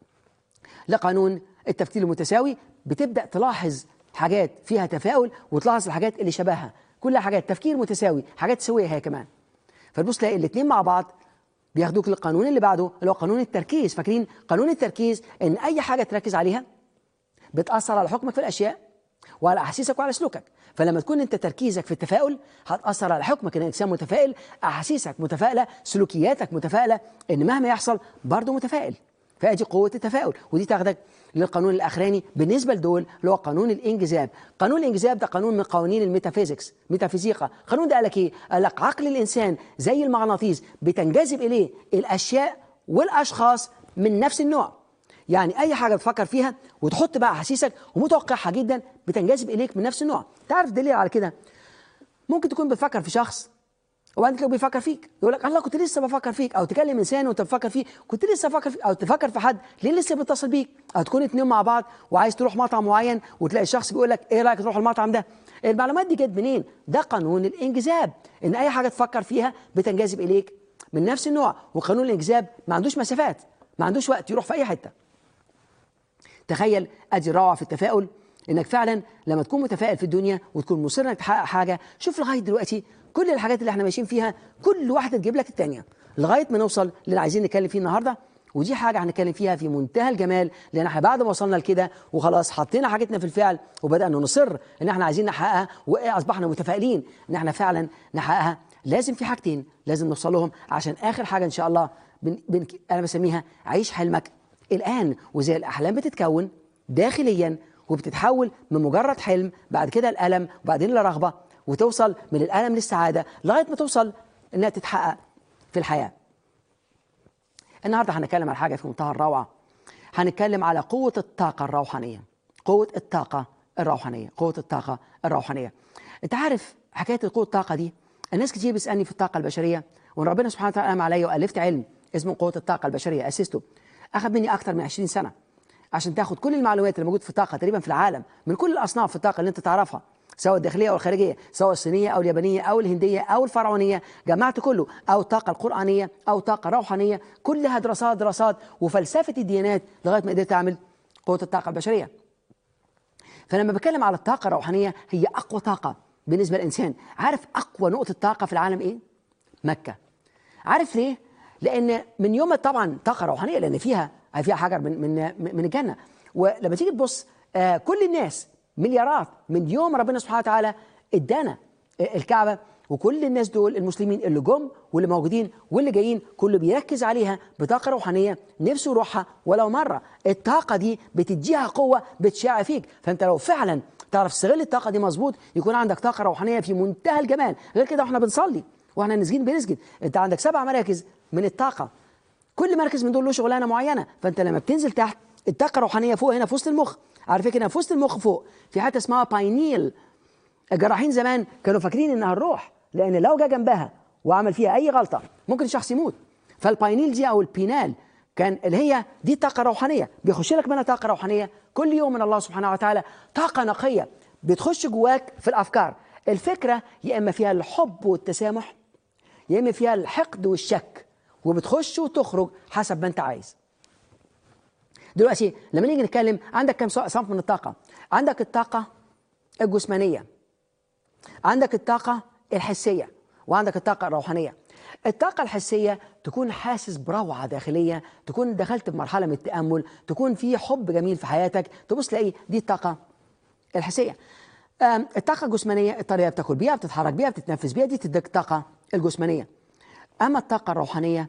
لقانون التفكير المتساوي بتبدا تلاحظ حاجات فيها تفاؤل وتلاحظ الحاجات اللي شبهها كلها حاجات تفكير متساوي حاجات سويه هي كمان فتبص تلاقي الاثنين مع بعض بياخدوك للقانون اللي بعده اللي هو قانون التركيز فاكرين قانون التركيز ان اي حاجه تركز عليها بتاثر على حكمك في الاشياء وعلى احاسيسك وعلى سلوكك فلما تكون انت تركيزك في التفاؤل هتاثر على حكمك انك انسان متفائل احاسيسك متفائله سلوكياتك متفائله ان مهما يحصل برضه متفائل فادي قوه التفاؤل ودي تاخدك للقانون الاخراني بالنسبه لدول اللي هو قانون الانجذاب قانون الانجذاب ده قانون من قوانين الميتافيزيكس ميتافيزيقا القانون ده قال لك ايه قال لك عقل الانسان زي المغناطيس بتنجذب اليه الاشياء والاشخاص من نفس النوع يعني اي حاجه بتفكر فيها وتحط بقى احاسيسك ومتوقعها جدا بتنجذب اليك من نفس النوع تعرف دليل على كده ممكن تكون بتفكر في شخص وبعدين تلاقيه بيفكر فيك يقول لك الله كنت لسه بفكر فيك او تكلم انسان وانت بتفكر فيه كنت لسه بفكر فيك او تفكر في حد ليه لسه بيتصل بيك او تكون اتنين مع بعض وعايز تروح مطعم معين وتلاقي الشخص بيقول لك ايه رايك تروح المطعم ده المعلومات دي جت منين ده قانون الانجذاب ان اي حاجه تفكر فيها بتنجذب اليك من نفس النوع وقانون الانجذاب ما عندوش مسافات ما عندوش وقت يروح في اي حته تخيل ادي الروعه في التفاؤل انك فعلا لما تكون متفائل في الدنيا وتكون مصر انك تحقق حاجه شوف لغايه دلوقتي كل الحاجات اللي احنا ماشيين فيها كل واحده تجيب لك الثانيه لغايه ما نوصل للي عايزين نتكلم فيه النهارده ودي حاجه هنتكلم فيها في منتهى الجمال لان احنا بعد ما وصلنا لكده وخلاص حطينا حاجتنا في الفعل وبدانا نصر ان احنا عايزين نحققها واصبحنا متفائلين ان احنا فعلا نحققها لازم في حاجتين لازم نوصل لهم عشان اخر حاجه ان شاء الله بن بن انا بسميها عيش حلمك الان وزي الاحلام بتتكون داخليا وبتتحول من مجرد حلم بعد كده الالم وبعدين لرغبه وتوصل من الالم للسعاده لغايه ما توصل انها تتحقق في الحياه. النهارده هنتكلم على حاجه في منتهى الروعه. هنتكلم على قوه الطاقه الروحانيه. قوه الطاقه الروحانيه، قوه الطاقه الروحانيه. انت عارف حكايه قوه الطاقه دي الناس كتير بيسالني في الطاقه البشريه وان ربنا سبحانه وتعالى قام عليا والفت علم اسمه قوه الطاقه البشريه اسسته. اخذ مني اكثر من 20 سنه عشان تاخد كل المعلومات اللي موجوده في الطاقه تقريبا في العالم من كل الاصناف في الطاقه اللي انت تعرفها سواء الداخليه او الخارجيه سواء الصينيه او اليابانيه او الهنديه او الفرعونيه جمعت كله او الطاقه القرانيه او طاقه روحانيه كلها دراسات دراسات وفلسفه الديانات لغايه ما قدرت اعمل قوه الطاقه البشريه فلما بتكلم على الطاقه الروحانيه هي اقوى طاقه بالنسبه للانسان عارف اقوى نقطه طاقه في العالم ايه مكه عارف ليه لان من يوم طبعا طاقه روحانيه لان فيها فيها حجر من من من الجنه ولما تيجي تبص آه كل الناس مليارات من يوم ربنا سبحانه وتعالى ادانا الكعبه وكل الناس دول المسلمين اللي جم واللي موجودين واللي جايين كله بيركز عليها بطاقه روحانيه نفسه يروحها ولو مره الطاقه دي بتديها قوه بتشع فيك فانت لو فعلا تعرف تستغل الطاقه دي مظبوط يكون عندك طاقه روحانيه في منتهى الجمال غير كده واحنا بنصلي واحنا نازلين بنسجد انت عندك سبع مراكز من الطاقه كل مركز من دول له شغلانه معينه فانت لما بتنزل تحت الطاقه الروحانيه فوق هنا في وسط المخ على فكره هنا في وسط المخ فوق في حته اسمها باينيل الجراحين زمان كانوا فاكرين انها الروح لان لو جه جنبها وعمل فيها اي غلطه ممكن الشخص يموت فالباينيل دي او البينال كان اللي هي دي طاقه روحانيه بيخش لك منها طاقه روحانيه كل يوم من الله سبحانه وتعالى طاقه نقيه بتخش جواك في الافكار الفكره يا اما فيها الحب والتسامح يا اما فيها الحقد والشك وبتخش وتخرج حسب ما انت عايز دلوقتي لما نيجي نتكلم عندك كم صنف من الطاقه عندك الطاقه الجسمانيه عندك الطاقه الحسيه وعندك الطاقه الروحانيه الطاقة الحسية تكون حاسس بروعة داخلية تكون دخلت في مرحلة من التأمل تكون في حب جميل في حياتك تبص تلاقي دي الطاقة الحسية الطاقة الجسمانية الطريقة بتاكل بيها بتتحرك بيها بتتنفس بيها دي تديك الطاقة الجسمانية أما الطاقة الروحانية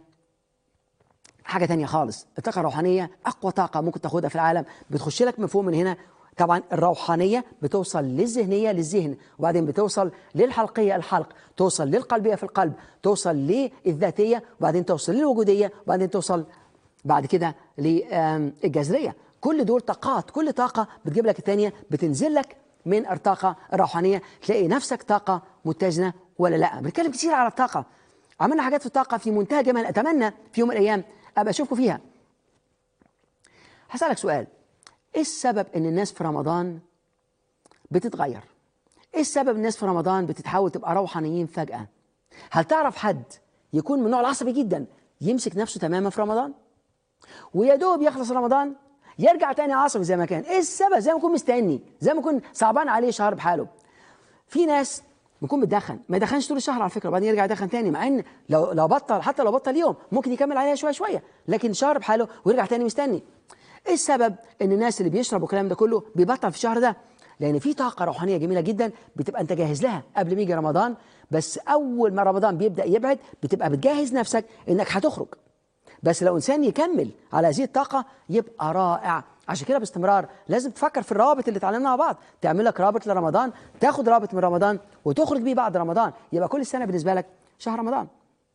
حاجة تانية خالص الطاقة الروحانية أقوى طاقة ممكن تاخدها في العالم بتخش لك من فوق من هنا طبعا الروحانية بتوصل للذهنية للذهن وبعدين بتوصل للحلقية الحلق توصل للقلبية في القلب توصل للذاتية وبعدين توصل للوجودية وبعدين توصل بعد كده للجذرية كل دول طاقات كل طاقة بتجيب لك الثانية بتنزل لك من الطاقة الروحانية تلاقي نفسك طاقة متزنة ولا لا بنتكلم كتير على الطاقة عملنا حاجات في الطاقة في منتهى جمال أتمنى في يوم من الأيام أبقى أشوفكم فيها هسألك سؤال ايه السبب ان الناس في رمضان بتتغير ايه السبب الناس في رمضان بتتحول تبقى روحانيين فجأة هل تعرف حد يكون من النوع العصبي جدا يمسك نفسه تماما في رمضان ويا دوب يخلص رمضان يرجع تاني عصبي زي ما كان ايه السبب زي ما يكون مستني زي ما يكون صعبان عليه شهر بحاله في ناس بيكون بتدخن ما يدخنش طول الشهر على فكره وبعدين يرجع يدخن تاني مع ان لو لو بطل حتى لو بطل يوم ممكن يكمل عليها شويه شويه لكن شهر بحاله ويرجع تاني مستني ايه السبب ان الناس اللي بيشربوا الكلام ده كله بيبطل في الشهر ده لان في طاقه روحانيه جميله جدا بتبقى انت جاهز لها قبل ما يجي رمضان بس اول ما رمضان بيبدا يبعد بتبقى بتجهز نفسك انك هتخرج بس لو انسان يكمل على هذه الطاقه يبقى رائع عشان كده باستمرار لازم تفكر في الروابط اللي اتعلمناها مع بعض تعمل لك رابط لرمضان تاخد رابط من رمضان وتخرج بيه بعد رمضان يبقى كل سنه بالنسبه لك شهر رمضان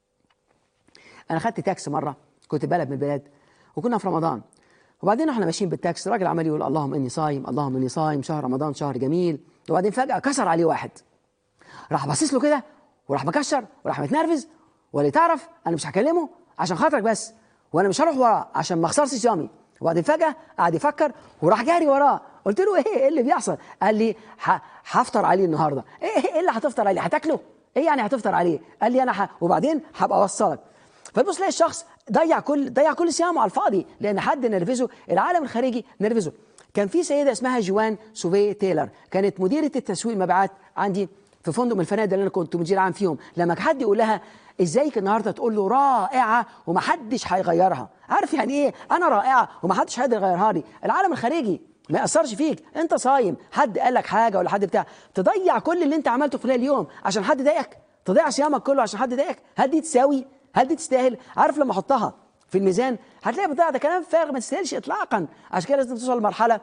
انا خدت تاكسي مره كنت بلد من البلاد وكنا في رمضان وبعدين احنا ماشيين بالتاكسي الراجل عمال يقول اللهم اني صايم اللهم اني صايم شهر رمضان شهر جميل وبعدين فجاه كسر عليه واحد راح باصص له كده وراح مكشر وراح متنرفز واللي تعرف انا مش هكلمه عشان خاطرك بس وانا مش هروح وراه عشان ما اخسرش صيامي وبعدين فجاه قعد يفكر وراح جاري وراه قلت له ايه ايه اللي بيحصل قال لي ه- هفطر عليه النهارده ايه ايه اللي هتفطر عليه هتاكله ايه يعني هتفطر عليه قال لي انا ح... وبعدين هبقى اوصلك فتبص تلاقي الشخص ضيع كل ضيع كل صيامه على الفاضي لان حد نرفزه العالم الخارجي نرفزه كان في سيده اسمها جوان سوفي تايلر كانت مديره التسويق المبيعات عندي في فندق من الفنادق اللي انا كنت مدير عام فيهم لما حد يقول لها ازيك النهارده تقول له رائعه ومحدش هيغيرها عارف يعني ايه انا رائعه ومحدش هيقدر يغيرها لي العالم الخارجي ما ياثرش فيك انت صايم حد قال لك حاجه ولا حد بتاع تضيع كل اللي انت عملته خلال اليوم عشان حد ضايقك تضيع صيامك كله عشان حد ضايقك هل دي تساوي هل دي تستاهل عارف لما احطها في الميزان هتلاقي بتضيع ده كلام فارغ ما تستاهلش اطلاقا عشان كده لازم توصل لمرحله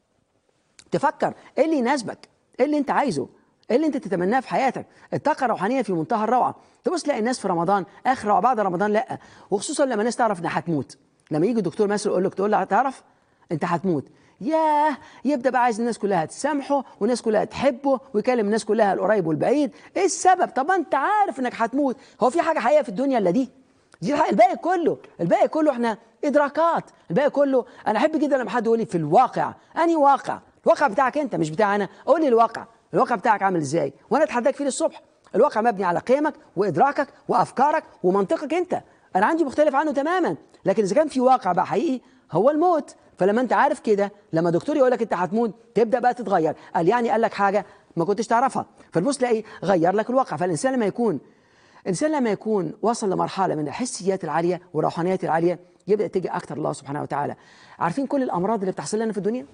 تفكر ايه اللي يناسبك ايه اللي انت عايزه ايه اللي انت تتمناه في حياتك الطاقه الروحانيه في منتهى الروعه تبص تلاقي الناس في رمضان اخر وبعد رمضان لا وخصوصا لما الناس تعرف انها هتموت لما يجي الدكتور مثلا يقول لك تقول له تعرف انت هتموت ياه يبدا بقى عايز الناس كلها تسامحه والناس كلها تحبه ويكلم الناس كلها القريب والبعيد ايه السبب طب ما انت عارف انك هتموت هو في حاجه حقيقيه في الدنيا الا دي دي الحقيقة الباقي كله الباقي كله احنا ادراكات الباقي كله انا احب جدا لما حد يقول لي في الواقع انهي واقع الواقع بتاعك انت مش بتاعي انا قول لي الواقع الواقع بتاعك عامل ازاي وانا اتحداك فيه للصبح الواقع مبني على قيمك وادراكك وافكارك ومنطقك انت انا عندي مختلف عنه تماما لكن اذا كان في واقع بقى حقيقي هو الموت فلما انت عارف كده لما دكتور يقول لك انت هتموت تبدا بقى تتغير قال يعني قال لك حاجه ما كنتش تعرفها فتبص تلاقي غير لك الواقع فالانسان لما يكون الانسان لما يكون وصل لمرحله من الحسيات العاليه والروحانيات العاليه يبدا يتجه اكثر الله سبحانه وتعالى عارفين كل الامراض اللي بتحصل لنا في الدنيا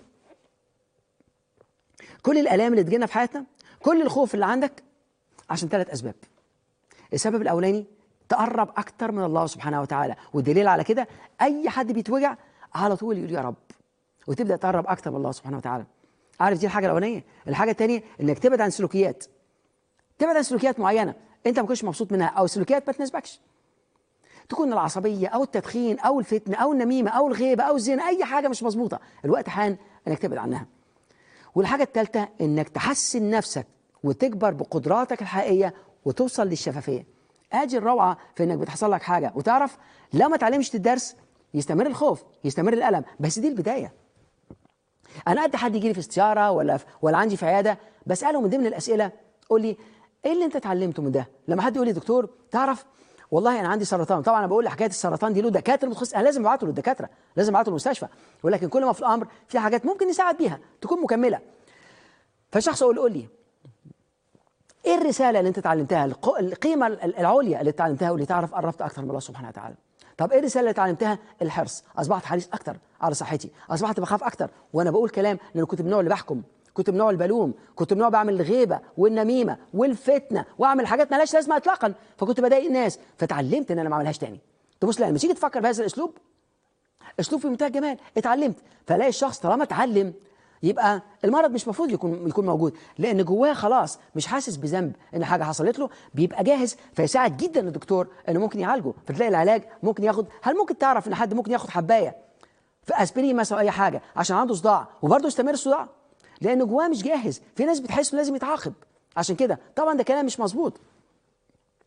كل الالام اللي تجينا في حياتنا كل الخوف اللي عندك عشان ثلاث اسباب السبب الاولاني تقرب اكتر من الله سبحانه وتعالى والدليل على كده اي حد بيتوجع على طول يقول يا رب وتبدا تقرب اكتر من الله سبحانه وتعالى عارف دي الحاجه الاولانيه الحاجه الثانيه انك تبعد عن سلوكيات تبعد عن سلوكيات معينه انت ما كنتش مبسوط منها او سلوكيات ما تناسبكش تكون العصبيه او التدخين او الفتنه او النميمه او الغيبه او الزنا اي حاجه مش مظبوطه الوقت حان انك تبعد عنها والحاجه الثالثه انك تحسن نفسك وتكبر بقدراتك الحقيقيه وتوصل للشفافيه ادي الروعه في انك بتحصل لك حاجه وتعرف لو ما اتعلمش الدرس يستمر الخوف يستمر الالم بس دي البدايه انا قد حد يجي لي في استشاره ولا في ولا عندي في عياده بساله من ضمن الاسئله قول لي ايه اللي انت اتعلمته من ده لما حد يقول لي دكتور تعرف والله انا عندي سرطان طبعا انا بقول حكايه السرطان دي له دكاتره متخصص انا لازم ابعته للدكاتره لازم ابعته للمستشفى ولكن كل ما في الامر في حاجات ممكن نساعد بيها تكون مكمله فالشخص يقول قول لي ايه الرساله اللي انت اتعلمتها الق- القيمه العليا اللي اتعلمتها واللي تعرف قربت اكثر من الله سبحانه وتعالى طب ايه الرساله اللي اتعلمتها الحرص اصبحت حريص اكثر على صحتي اصبحت بخاف اكثر وانا بقول كلام لان كنت من النوع اللي بحكم كنت من النوع اللي بلوم كنت من النوع بعمل الغيبه والنميمه والفتنه واعمل حاجات مالهاش لازمه اطلاقا فكنت بضايق الناس فتعلمت ان انا ما اعملهاش تاني تبص لا لما تيجي تفكر بهذا الاسلوب اسلوب في منتهى الجمال اتعلمت فلاقي الشخص طالما اتعلم يبقى المرض مش المفروض يكون يكون موجود لان جواه خلاص مش حاسس بذنب ان حاجه حصلت له بيبقى جاهز فيساعد جدا الدكتور انه ممكن يعالجه فتلاقي العلاج ممكن ياخد هل ممكن تعرف ان حد ممكن ياخد حبايه في اسبرين مثلا أو اي حاجه عشان عنده صداع وبرضه يستمر الصداع لان جواه مش جاهز في ناس بتحس انه لازم يتعاقب عشان كده طبعا ده كلام مش مظبوط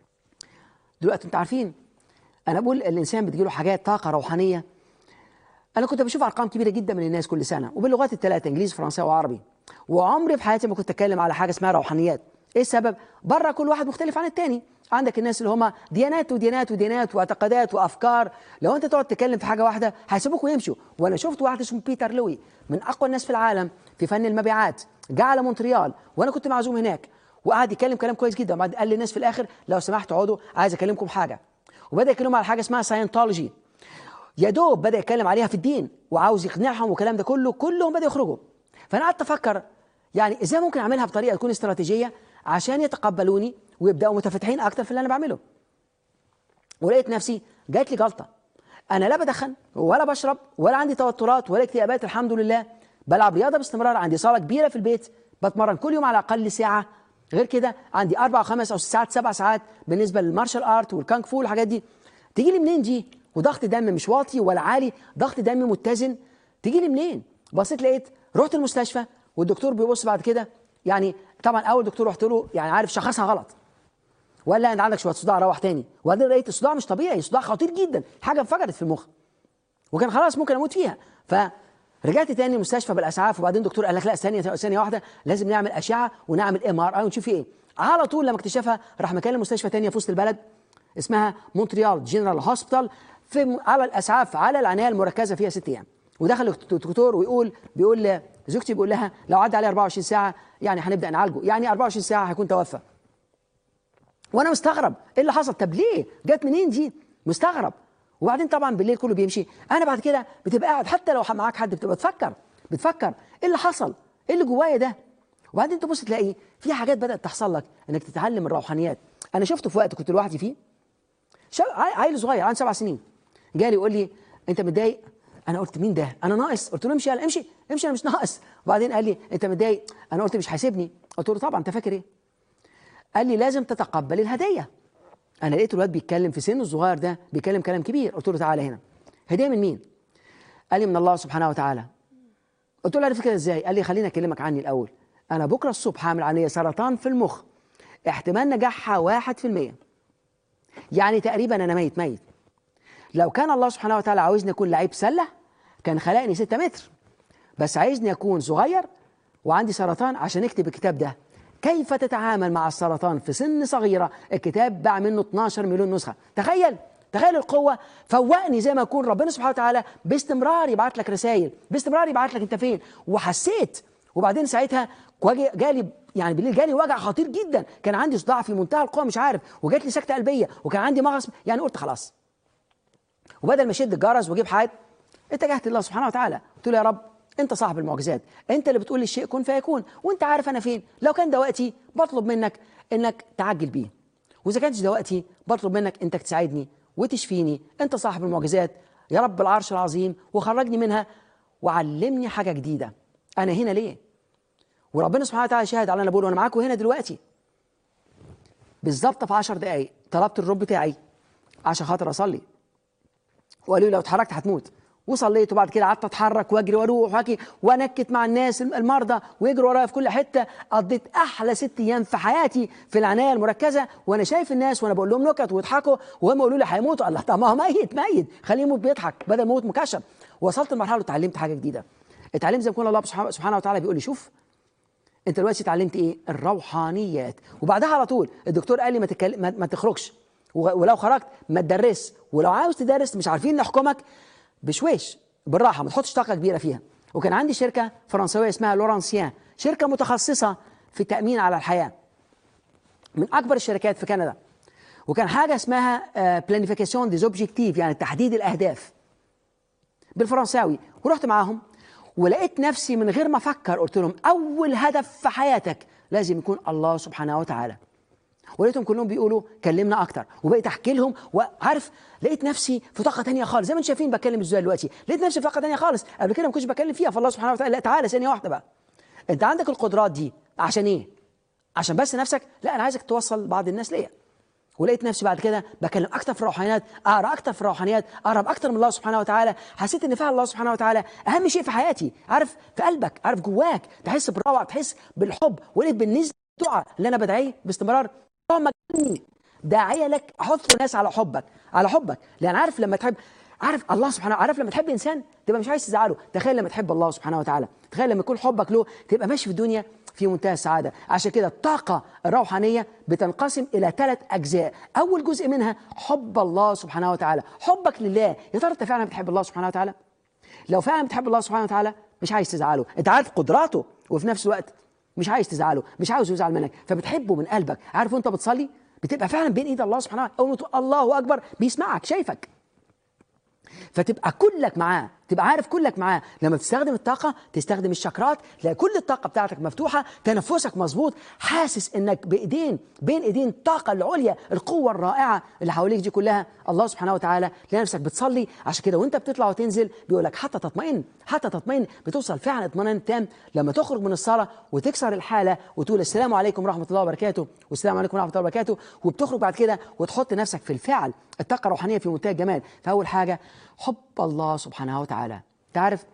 دلوقتي انتوا عارفين انا بقول الانسان بتجيله حاجات طاقه روحانيه انا كنت بشوف ارقام كبيره جدا من الناس كل سنه وباللغات الثلاثه انجليزي فرنساوي وعربي وعمري في حياتي ما كنت اتكلم على حاجه اسمها روحانيات ايه السبب بره كل واحد مختلف عن التاني عندك الناس اللي هم ديانات وديانات وديانات واعتقادات وافكار لو انت تقعد تتكلم في حاجه واحده هيسيبوك ويمشوا وانا شفت واحد اسمه بيتر لوي من اقوى الناس في العالم في فن المبيعات جه على مونتريال وانا كنت معزوم هناك وقعد يتكلم كلام كويس جدا وبعد قال للناس في الاخر لو سمحتوا اقعدوا عايز اكلمكم حاجه وبدا يتكلم على حاجه اسمها ساينتولوجي يا دوب بدا يتكلم عليها في الدين وعاوز يقنعهم والكلام ده كله كلهم بدأوا يخرجوا فانا قعدت افكر يعني ازاي ممكن اعملها بطريقه تكون استراتيجيه عشان يتقبلوني ويبداوا متفتحين اكتر في اللي انا بعمله ولقيت نفسي جات لي جلطه انا لا بدخن ولا بشرب ولا عندي توترات ولا اكتئابات الحمد لله بلعب رياضه باستمرار عندي صاله كبيره في البيت بتمرن كل يوم على الاقل ساعه غير كده عندي اربع او خمس او ست ساعات سبع ساعات بالنسبه للمارشال ارت والكانج فو والحاجات دي تيجي لي منين دي وضغط دم مش واطي ولا عالي ضغط دم متزن تيجي لي منين بصيت لقيت رحت المستشفى والدكتور بيبص بعد كده يعني طبعا اول دكتور رحت له يعني عارف شخصها غلط ولا انت عندك شويه صداع روح تاني وبعدين لقيت الصداع مش طبيعي صداع خطير جدا حاجه انفجرت في المخ وكان خلاص ممكن اموت فيها فرجعت تاني المستشفى بالاسعاف وبعدين الدكتور قال لك لا ثانيه ثانيه واحده لازم نعمل اشعه ونعمل ام ار اي ونشوف ايه على طول لما اكتشفها راح مكان مستشفى تانية في وسط البلد اسمها مونتريال جنرال هوسبيتال في على الاسعاف على العنايه المركزه فيها ست ايام ودخل الدكتور ويقول بيقول زوجتي بيقول لها لو عدى عليه 24 ساعه يعني هنبدا نعالجه يعني 24 ساعه هيكون توفى وانا مستغرب ايه اللي حصل طب ليه جت منين دي مستغرب وبعدين طبعا بالليل كله بيمشي انا بعد كده بتبقى قاعد حتى لو معاك حد بتبقى تفكر بتفكر ايه اللي حصل ايه اللي جوايا ده وبعدين تبص تلاقي في حاجات بدات تحصل لك انك تتعلم الروحانيات انا شفته في وقت كنت لوحدي فيه عيل صغير عنده سبع سنين جالي يقول لي انت متضايق انا قلت مين ده انا ناقص قلت له امشي يلا امشي امشي انا مش ناقص وبعدين قال لي انت متضايق انا قلت مش هيسيبني قلت له طبعا انت فاكر ايه قال لي لازم تتقبل الهديه انا لقيت الواد بيتكلم في سنه الصغير ده بيتكلم كلام كبير قلت له تعالى هنا هديه من مين قال لي من الله سبحانه وتعالى قلت له عرفت كده ازاي قال لي خليني اكلمك عني الاول انا بكره الصبح هعمل عمليه سرطان في المخ احتمال نجاحها واحد في المية يعني تقريبا انا ميت ميت لو كان الله سبحانه وتعالى عاوزني اكون لعيب سله كان خلقني 6 متر بس عايزني اكون صغير وعندي سرطان عشان اكتب الكتاب ده كيف تتعامل مع السرطان في سن صغيره الكتاب باع منه 12 مليون نسخه تخيل تخيل القوة فوقني زي ما يكون ربنا سبحانه وتعالى باستمرار يبعت لك رسائل باستمرار يبعت لك انت فين وحسيت وبعدين ساعتها جالي يعني بالليل جالي وجع خطير جدا كان عندي صداع في منتهى القوة مش عارف وجات لي سكتة قلبية وكان عندي مغص يعني قلت خلاص وبدل ما اشد الجرس واجيب حاجه اتجهت لله سبحانه وتعالى قلت له يا رب انت صاحب المعجزات انت اللي بتقول للشيء كن فيكون وانت عارف انا فين لو كان ده وقتي بطلب منك انك تعجل بيه واذا كانش ده وقتي بطلب منك انك تساعدني وتشفيني انت صاحب المعجزات يا رب العرش العظيم وخرجني منها وعلمني حاجه جديده انا هنا ليه وربنا سبحانه وتعالى شاهد على انا بقول وانا معاكم هنا دلوقتي بالظبط في 10 دقائق طلبت الرب بتاعي عشان خاطر اصلي وقالوا لي لو اتحركت هتموت وصليت وبعد كده قعدت اتحرك واجري واروح واجي وانكت مع الناس المرضى ويجروا ورايا في كل حته قضيت احلى ست ايام في حياتي في العنايه المركزه وانا شايف الناس وانا بقول لهم نكت ويضحكوا وهم يقولوا لي هيموتوا الله طب ما هو ميت ميت خليه يموت بيضحك بدل ما يموت مكشف وصلت لمرحله وتعلمت حاجه جديده اتعلمت زي ما يكون الله سبحانه وتعالى بيقول لي شوف انت دلوقتي اتعلمت ايه الروحانيات وبعدها على طول الدكتور قال لي ما, تكل... ما... ما تخرجش ولو خرجت ما تدرس ولو عاوز تدرس مش عارفين نحكمك بشويش بالراحه ما تحطش طاقه كبيره فيها وكان عندي شركه فرنسويه اسمها لورانسيان شركه متخصصه في التامين على الحياه من اكبر الشركات في كندا وكان حاجه اسمها بلانيفيكاسيون دي زوبجيكتيف يعني تحديد الاهداف بالفرنساوي ورحت معاهم ولقيت نفسي من غير ما افكر قلت لهم اول هدف في حياتك لازم يكون الله سبحانه وتعالى ولقيتهم كلهم بيقولوا كلمنا اكتر وبقيت احكي لهم وعارف لقيت نفسي في طاقه تانية خالص زي ما انتم شايفين بتكلم ازاي دلوقتي لقيت نفسي في طاقه تانية خالص قبل كده ما كنتش بتكلم فيها فالله سبحانه وتعالى لا تعالى ثانيه واحده بقى انت عندك القدرات دي عشان ايه عشان بس نفسك لا انا عايزك توصل بعض الناس ليا ولقيت نفسي بعد كده بكلم اكتر في الروحانيات اقرا اكتر في الروحانيات اقرب اكتر من الله سبحانه وتعالى حسيت ان فعلا الله سبحانه وتعالى اهم شيء في حياتي عارف في قلبك عارف جواك تحس بالروعه تحس بالحب ولقيت بالنسبه الدعاء اللي انا بدعيه باستمرار اللهم اجعلني داعيه لك احث الناس على حبك على حبك لان عارف لما تحب عارف الله سبحانه عارف لما تحب انسان تبقى مش عايز تزعله تخيل لما تحب الله سبحانه وتعالى تخيل لما يكون حبك له تبقى ماشي في الدنيا في منتهى السعاده عشان كده الطاقه الروحانيه بتنقسم الى ثلاث اجزاء اول جزء منها حب الله سبحانه وتعالى حبك لله يا ترى انت فعلا بتحب الله سبحانه وتعالى لو فعلا بتحب الله سبحانه وتعالى مش عايز تزعله انت عارف قدراته وفي نفس الوقت مش عايز تزعله مش عاوز يزعل منك فبتحبه من قلبك عارف وانت بتصلي بتبقى فعلا بين ايد الله سبحانه وتعالى اول ما تقول الله اكبر بيسمعك شايفك فتبقى كلك معاه تبقى عارف كلك معاه لما تستخدم الطاقه تستخدم الشكرات تلاقي كل الطاقه بتاعتك مفتوحه تنفسك مظبوط حاسس انك بايدين بين ايدين الطاقه العليا القوه الرائعه اللي حواليك دي كلها الله سبحانه وتعالى تلاقي نفسك بتصلي عشان كده وانت بتطلع وتنزل بيقول لك حتى تطمئن حتى تطمئن بتوصل فعلا اطمئنان تام لما تخرج من الصلاه وتكسر الحاله وتقول السلام عليكم ورحمه الله وبركاته والسلام عليكم ورحمه الله وبركاته وبتخرج بعد كده وتحط نفسك في الفعل الطاقه الروحانيه في منتهى الجمال فاول حاجه حب الله سبحانه وتعالى تعرف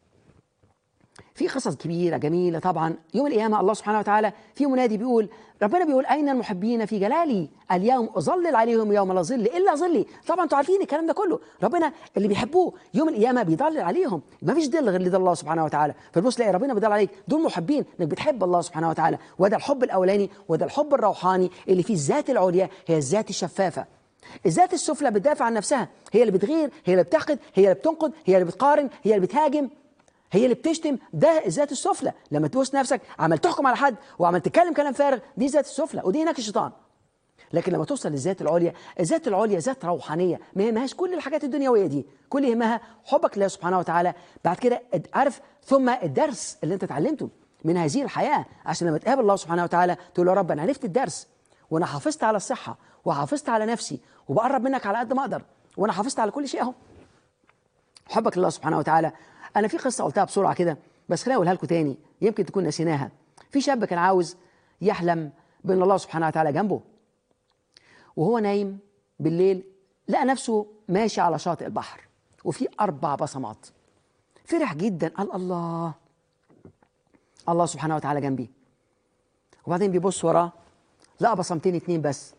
في قصص كبيرة جميلة طبعا يوم القيامة الله سبحانه وتعالى في منادي بيقول ربنا بيقول أين المحبين في جلالي اليوم أظلل عليهم يوم لا ظل إلا ظلي طبعا انتوا عارفين الكلام ده كله ربنا اللي بيحبوه يوم القيامة بيضلل عليهم ما فيش ظل غير لده الله سبحانه وتعالى فتبص تلاقي ربنا بيضل عليك دول محبين انك بتحب الله سبحانه وتعالى وده الحب الأولاني وده الحب الروحاني اللي فيه الذات العليا هي الذات الشفافة الذات السفلى بتدافع عن نفسها هي اللي بتغير هي اللي بتحقد هي اللي بتنقد هي اللي بتقارن هي اللي بتهاجم هي اللي بتشتم ده الذات السفلى لما تبص نفسك عمال تحكم على حد وعمال تتكلم كلام فارغ دي ذات السفلى ودي هناك الشيطان لكن لما توصل للذات العليا الذات العليا ذات روحانيه ما يهمهاش كل الحاجات الدنيويه دي كل يهمها حبك لله سبحانه وتعالى بعد كده عارف ثم الدرس اللي انت اتعلمته من هذه الحياه عشان لما تقابل الله سبحانه وتعالى تقول له يا رب انا عرفت الدرس وانا حافظت على الصحه وحافظت على نفسي وبقرب منك على قد ما اقدر وانا حافظت على كل شيء اهو حبك لله سبحانه وتعالى انا في قصه قلتها بسرعه كده بس خليني اقولها لكم تاني يمكن تكون نسيناها في شاب كان عاوز يحلم بان الله سبحانه وتعالى جنبه وهو نايم بالليل لقى نفسه ماشي على شاطئ البحر وفي اربع بصمات فرح جدا قال الله الله سبحانه وتعالى جنبي وبعدين بيبص وراه لقى بصمتين اتنين بس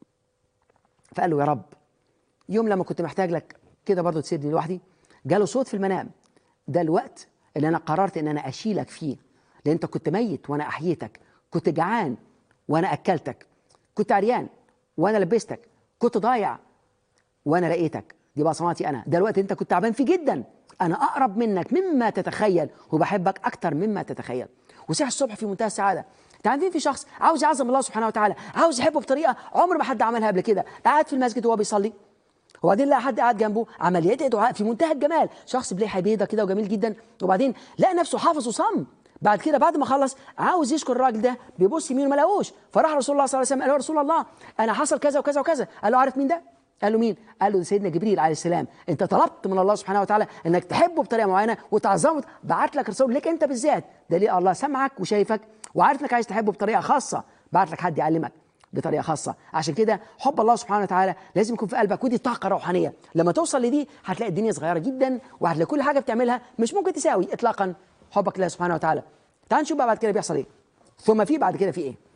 فقال له يا رب يوم لما كنت محتاج لك كده برضه تسيبني لوحدي جاله صوت في المنام ده الوقت اللي انا قررت ان انا اشيلك فيه لان انت كنت ميت وانا احييتك كنت جعان وانا اكلتك كنت عريان وانا لبستك كنت ضايع وانا لقيتك دي بصماتي انا ده الوقت انت كنت تعبان فيه جدا انا اقرب منك مما تتخيل وبحبك اكتر مما تتخيل وصحي الصبح في منتهى السعاده انت عارفين في شخص عاوز يعظم الله سبحانه وتعالى عاوز يحبه بطريقه عمر ما حد عملها قبل كده قاعد في المسجد وهو بيصلي وبعدين لقى حد قاعد جنبه عمل يدعي دعاء في منتهى الجمال شخص بليحه بيضه كده وجميل جدا وبعدين لقى نفسه حافظ وصم بعد كده بعد ما خلص عاوز يشكر الراجل ده بيبص يمين ما لقوش فراح رسول الله صلى الله عليه وسلم قال له رسول الله انا حصل كذا وكذا وكذا قال له عارف مين ده قال له مين؟ قال له سيدنا جبريل عليه السلام انت طلبت من الله سبحانه وتعالى انك تحبه بطريقه معينه وتعظمه بعت لك رسول لك انت بالذات دليل الله سمعك وشايفك وعارف انك عايز تحبه بطريقه خاصه بعت لك حد يعلمك بطريقه خاصه عشان كده حب الله سبحانه وتعالى لازم يكون في قلبك ودي طاقه روحانيه لما توصل لدي هتلاقي الدنيا صغيره جدا وهتلاقي كل حاجه بتعملها مش ممكن تساوي اطلاقا حبك لله سبحانه وتعالى تعال نشوف بقى بعد كده بيحصل ايه ثم في بعد كده في ايه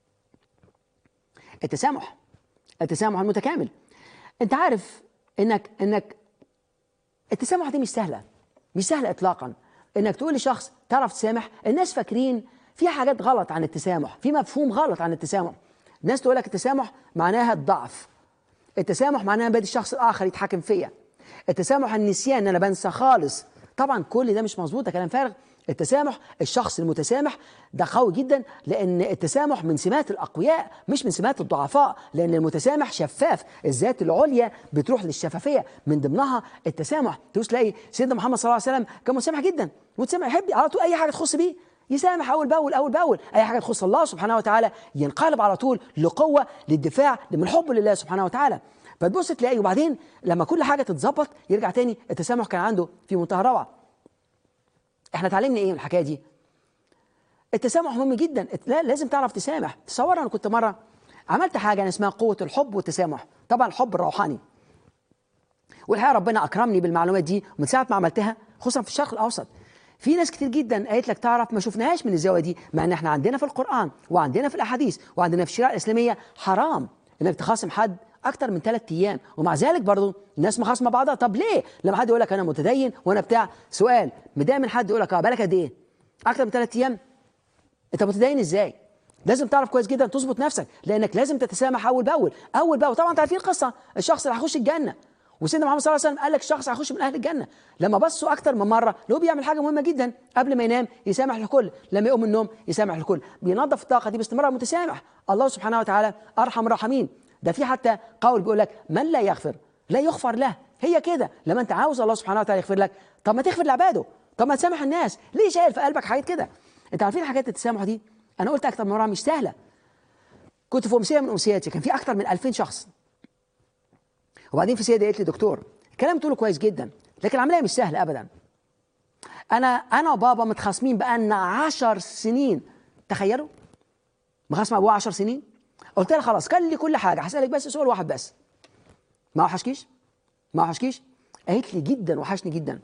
التسامح التسامح المتكامل انت عارف انك انك التسامح دي مش سهله مش سهله اطلاقا انك تقول لشخص تعرف تسامح الناس فاكرين في حاجات غلط عن التسامح في مفهوم غلط عن التسامح الناس تقول لك التسامح معناها الضعف التسامح معناها بدي الشخص الاخر يتحكم فيا التسامح النسيان ان انا بنسى خالص طبعا كل ده مش مظبوط ده كلام فارغ التسامح الشخص المتسامح ده قوي جدا لان التسامح من سمات الاقوياء مش من سمات الضعفاء لان المتسامح شفاف الذات العليا بتروح للشفافيه من ضمنها التسامح تبص تلاقي سيدنا محمد صلى الله عليه وسلم كان متسامح جدا متسامح يحب على طول اي حاجه تخص بيه يسامح اول باول اول باول اي حاجه تخص الله سبحانه وتعالى ينقلب على طول لقوه للدفاع من حب لله سبحانه وتعالى فتبص تلاقي وبعدين لما كل حاجه تتظبط يرجع تاني التسامح كان عنده في منتهى الروعه احنا اتعلمنا ايه من الحكايه دي التسامح مهم جدا لا لازم تعرف تسامح تصور انا كنت مره عملت حاجه اسمها قوه الحب والتسامح طبعا الحب الروحاني والحقيقه ربنا اكرمني بالمعلومات دي ومن ساعه ما عملتها خصوصا في الشرق الاوسط في ناس كتير جدا قالت لك تعرف ما شفناهاش من الزاويه دي مع ان احنا عندنا في القران وعندنا في الاحاديث وعندنا في الشريعه الاسلاميه حرام انك تخاصم حد اكتر من ثلاث ايام ومع ذلك برضه الناس مخاصمه بعضها طب ليه لما حد يقول لك انا متدين وانا بتاع سؤال متضايق من حد يقول لك اه بالك قد ايه اكتر من ثلاث ايام انت متدين ازاي لازم تعرف كويس جدا تظبط نفسك لانك لازم تتسامح اول باول اول باول طبعا انت عارفين القصه الشخص اللي هيخش الجنه وسيدنا محمد صلى الله عليه وسلم قال لك الشخص هيخش من اهل الجنه لما بصوا اكتر من مره لو بيعمل حاجه مهمه جدا قبل ما ينام يسامح الكل لما يقوم من النوم يسامح الكل بينظف الطاقه دي باستمرار متسامح الله سبحانه وتعالى ارحم الراحمين ده في حتى قول بيقول لك من لا يغفر لا يغفر له هي كده لما انت عاوز الله سبحانه وتعالى يغفر لك طب ما تغفر لعباده طب ما تسامح الناس ليه شايل في قلبك حاجات كده انت عارفين حاجات التسامح دي انا قلت اكتر من مره مش سهله كنت في امسيه من امسياتي كان في اكتر من 2000 شخص وبعدين في سيده قالت لي دكتور الكلام تقوله كويس جدا لكن العمليه مش سهله ابدا انا انا وبابا متخاصمين بقالنا 10 سنين تخيلوا مخاصم ابويا 10 سنين قلت لها خلاص كان لي كل حاجه هسالك بس سؤال واحد بس ما وحشكيش ما وحشكيش قالت لي جدا وحشني جدا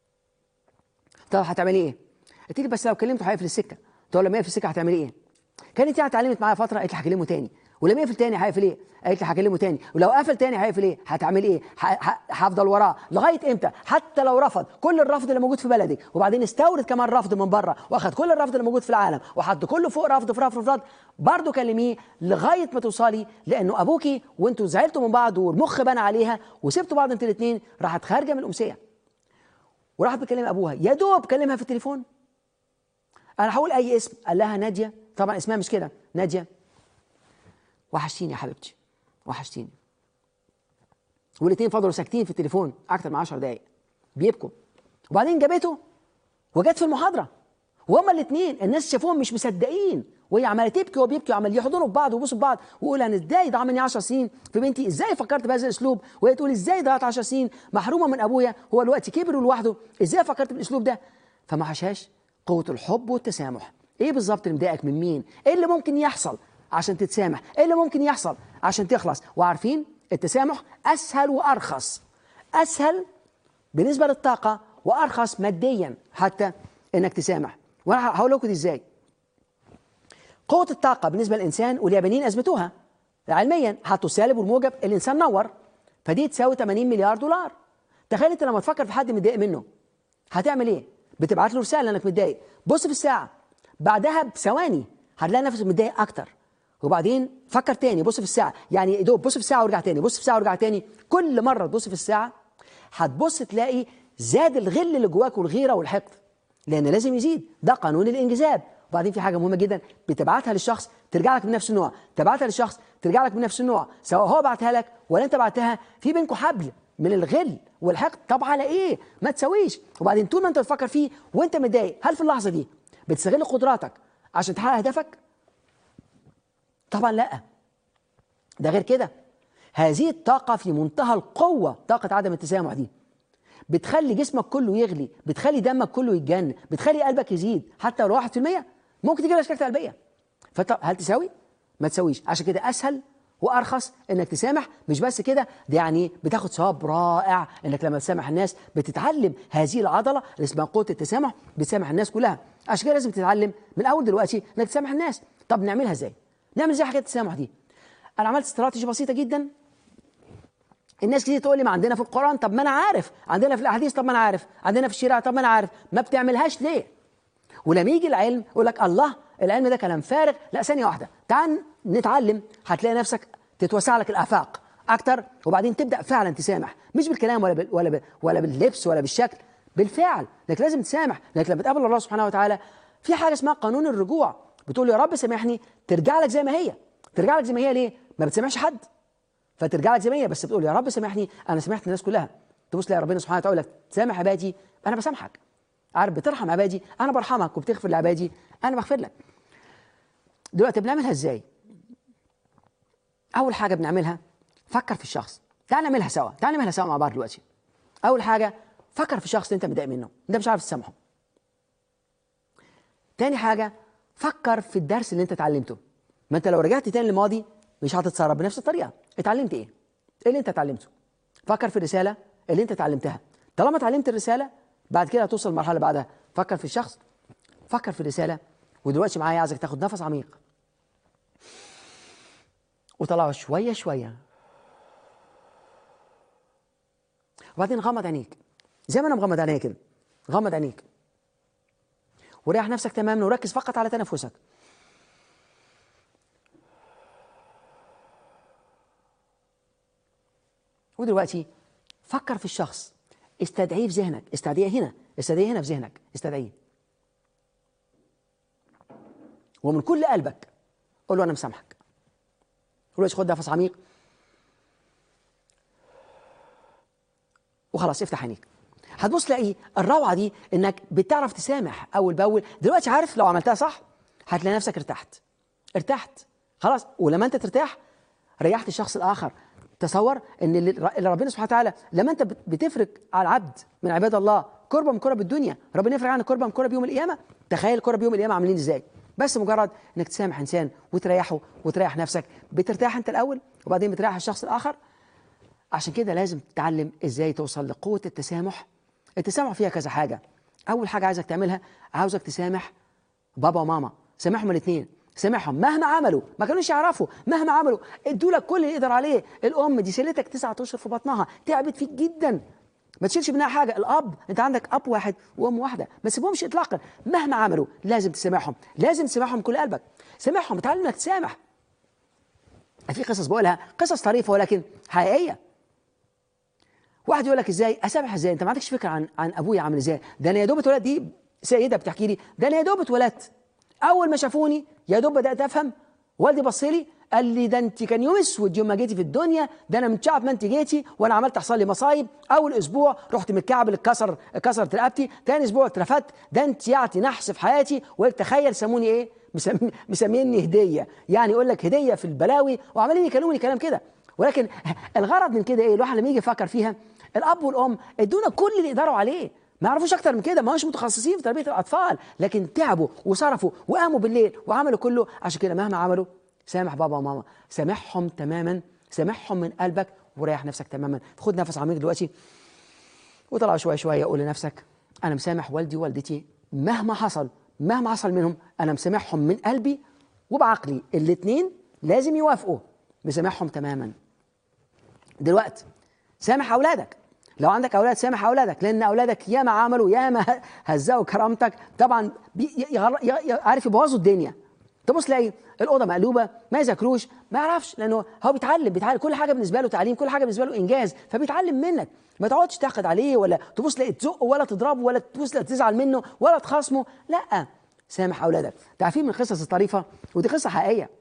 قلت لها هتعملي ايه قلت لي بس لو كلمته هيقفل السكه قلت لها لما يقفل السكه هتعملي ايه كانت يعني اتعلمت معايا فتره قالت لي هكلمه تاني ولما يقفل تاني هيقفل ايه؟ قالت لي هكلمه تاني ولو قفل تاني هيقفل ايه؟ هتعمل ايه؟ هفضل وراه لغايه امتى؟ حتى لو رفض كل الرفض اللي موجود في بلدك وبعدين استورد كمان رفض من بره واخد كل الرفض اللي موجود في العالم وحط كله فوق رفض في رفض في رفض برضه كلميه لغايه ما توصلي لانه ابوكي وانتوا زعلتوا من بعض والمخ بنى عليها وسبتوا بعض انتوا الاثنين راحت خارجه من الامسيه وراحت بتكلم ابوها يا دوب كلمها في التليفون انا هقول اي اسم قال لها ناديه طبعا اسمها مش كده ناديه وحشتيني يا حبيبتي وحشتيني والاثنين فضلوا ساكتين في التليفون اكتر من 10 دقائق بيبكوا وبعدين جابته وجت في المحاضره وهما الاثنين الناس شافوهم مش مصدقين وهي عماله تبكي وبيبكي وعمال يحضنوا في بعض ويبوسوا في بعض ويقول انا ازاي ضاع مني 10 سنين في بنتي ازاي فكرت بهذا الاسلوب وهي تقول ازاي ضيعت 10 سنين محرومه من ابويا هو دلوقتي كبر لوحده ازاي فكرت بالاسلوب ده فما حشاش قوه الحب والتسامح ايه بالظبط اللي مضايقك من مين ايه اللي ممكن يحصل عشان تتسامح ايه اللي ممكن يحصل عشان تخلص وعارفين التسامح اسهل وارخص اسهل بالنسبه للطاقه وارخص ماديا حتى انك تسامح وانا هقول لكم دي ازاي قوه الطاقه بالنسبه للانسان واليابانيين اثبتوها علميا حطوا السالب والموجب الانسان نور فدي تساوي 80 مليار دولار تخيل انت لما تفكر في حد متضايق منه هتعمل ايه بتبعت له رساله انك متضايق بص في الساعه بعدها بثواني هتلاقي نفسك متضايق اكتر وبعدين فكر تاني بص في الساعه يعني دوب بص في الساعه وارجع تاني بص في الساعه وارجع تاني كل مره تبص في الساعه هتبص تلاقي زاد الغل اللي جواك والغيره والحقد لان لازم يزيد ده قانون الانجذاب وبعدين في حاجه مهمه جدا بتبعتها للشخص ترجع لك من نفس النوع تبعتها للشخص ترجع لك من نفس النوع سواء هو بعتها لك ولا انت بعتها في بينكم حبل من الغل والحقد طب على ايه ما تسويش وبعدين طول ما انت بتفكر فيه وانت متضايق هل في اللحظه دي بتستغل قدراتك عشان تحقق هدفك طبعا لا ده غير كده هذه الطاقة في منتهى القوة طاقة عدم التسامح دي بتخلي جسمك كله يغلي بتخلي دمك كله يتجن بتخلي قلبك يزيد حتى لو 1% ممكن تجي لك سكتة قلبية هل تساوي؟ ما تساويش عشان كده أسهل وارخص انك تسامح مش بس كده ده يعني بتاخد ثواب رائع انك لما تسامح الناس بتتعلم هذه العضله اللي اسمها قوه التسامح بتسامح الناس كلها عشان كده لازم تتعلم من اول دلوقتي انك تسامح الناس طب نعملها ازاي نعمل ازاي حكايه التسامح دي انا عملت استراتيجي بسيطه جدا الناس كتير تقول لي ما عندنا في القران طب ما انا عارف عندنا في الاحاديث طب ما انا عارف عندنا في الشريعه طب ما انا عارف ما بتعملهاش ليه ولما يجي العلم يقول لك الله العلم ده كلام فارغ لا ثانيه واحده تعال نتعلم هتلاقي نفسك تتوسع لك الافاق اكتر وبعدين تبدا فعلا تسامح مش بالكلام ولا بال ولا بال ولا باللبس ولا بالشكل بالفعل لك لازم تسامح لك لما تقابل الله سبحانه وتعالى في حاجه اسمها قانون الرجوع بتقول يا رب سامحني ترجع لك زي ما هي ترجع لك زي ما هي ليه ما بتسامحش حد فترجع لك زي ما هي بس بتقول يا رب سامحني انا سامحت الناس كلها تبص يا ربنا سبحانه وتعالى لك سامح عبادي انا بسامحك عارف بترحم عبادي انا برحمك وبتغفر لعبادي انا بغفر لك دلوقتي بنعملها ازاي اول حاجه بنعملها فكر في الشخص تعال نعملها سوا تعال نعملها سوا مع بعض دلوقتي اول حاجه فكر في الشخص اللي انت متضايق منه انت مش عارف تسامحه تاني حاجه فكر في الدرس اللي انت اتعلمته ما انت لو رجعت تاني للماضي مش هتتصرف بنفس الطريقه اتعلمت ايه ايه اللي انت اتعلمته فكر في الرساله اللي انت اتعلمتها طالما اتعلمت الرساله بعد كده هتوصل المرحله اللي بعدها فكر في الشخص فكر في الرساله ودلوقتي معايا عايزك تاخد نفس عميق وطلعه شويه شويه وبعدين غمض عينيك زي ما انا مغمض عينيا كده غمض عينيك وريح نفسك تماما وركز فقط على تنفسك ودلوقتي فكر في الشخص استدعيه في ذهنك استدعيه هنا استدعيه هنا في ذهنك استدعيه ومن كل قلبك قول له انا مسامحك دلوقتي خد نفس عميق وخلاص افتح عينيك هتبص تلاقي الروعه دي انك بتعرف تسامح اول باول دلوقتي عارف لو عملتها صح هتلاقي نفسك ارتحت ارتحت خلاص ولما انت ترتاح ريحت الشخص الاخر تصور ان اللي اللي ربنا سبحانه وتعالى لما انت بت- بتفرق على العبد من عباد الله كربه من كرب الدنيا ربنا يفرق عنك كربه من كرب يوم القيامه تخيل كرب يوم القيامه عاملين ازاي بس مجرد انك تسامح انسان وتريحه وتريح نفسك بترتاح انت الاول وبعدين بتريح الشخص الاخر عشان كده لازم تتعلم ازاي توصل لقوه التسامح التسامح فيها كذا حاجه اول حاجه عايزك تعملها عاوزك تسامح بابا وماما سامحهم الاثنين سامحهم مهما عملوا ما كانوش يعرفوا مهما عملوا ادوا لك كل اللي يقدر عليه الام دي شالتك تسعة اشهر في بطنها تعبت فيك جدا ما تشيلش منها حاجه الاب انت عندك اب واحد وام واحده ما تسيبهمش اطلاقا مهما عملوا لازم تسامحهم لازم تسامحهم من كل قلبك سامحهم اتعلم انك تسامح في قصص بقولها قصص طريفه ولكن حقيقيه واحد يقول لك ازاي اسامح ازاي انت ما عندكش فكره عن عن ابويا عامل ازاي ده انا يا دوب اتولدت دي سيده بتحكي لي ده انا يا دوب اتولدت اول ما شافوني يا دوب بدات افهم والدي بص لي قال لي ده انت كان يوم اسود يوم ما جيتي في الدنيا ده انا من ساعه ما انت جيتي وانا عملت تحصل لي مصايب اول اسبوع رحت من الكعب اللي اتكسر اتكسرت رقبتي تاني اسبوع اترفدت ده انت يعطي نحس في حياتي وتخيل سموني ايه مسمي- مسميني هديه يعني يقول لك هديه في البلاوي وعمالين يكلموني كلام كده ولكن الغرض من كده ايه الواحد لما يجي يفكر فيها الاب والام ادونا كل اللي يقدروا عليه ما يعرفوش اكتر من كده ما هوش متخصصين في تربيه الاطفال لكن تعبوا وصرفوا وقاموا بالليل وعملوا كله عشان كده مهما عملوا سامح بابا وماما سامحهم تماما سامحهم من قلبك وريح نفسك تماما خد نفس عميق دلوقتي وطلع شويه شويه قول لنفسك انا مسامح والدي ووالدتي مهما حصل مهما حصل منهم انا مسامحهم من قلبي وبعقلي الاثنين لازم يوافقوا مسامحهم تماما دلوقتي سامح اولادك لو عندك اولاد سامح اولادك لان اولادك ياما عملوا ياما هزقوا كرامتك طبعا بي يغر- ي- ي- عارف يبوظوا الدنيا تبص تلاقي الاوضه مقلوبه ما يذاكروش ما يعرفش لانه هو بيتعلم بيتعلم كل حاجه بالنسبه له تعليم كل حاجه بالنسبه له انجاز فبيتعلم منك ما تقعدش تحقد عليه ولا تبص تلاقي تزقه ولا تضربه ولا تبص تلاقي تزعل منه ولا تخاصمه لا سامح اولادك تعرفين من القصص الطريفه ودي قصه حقيقيه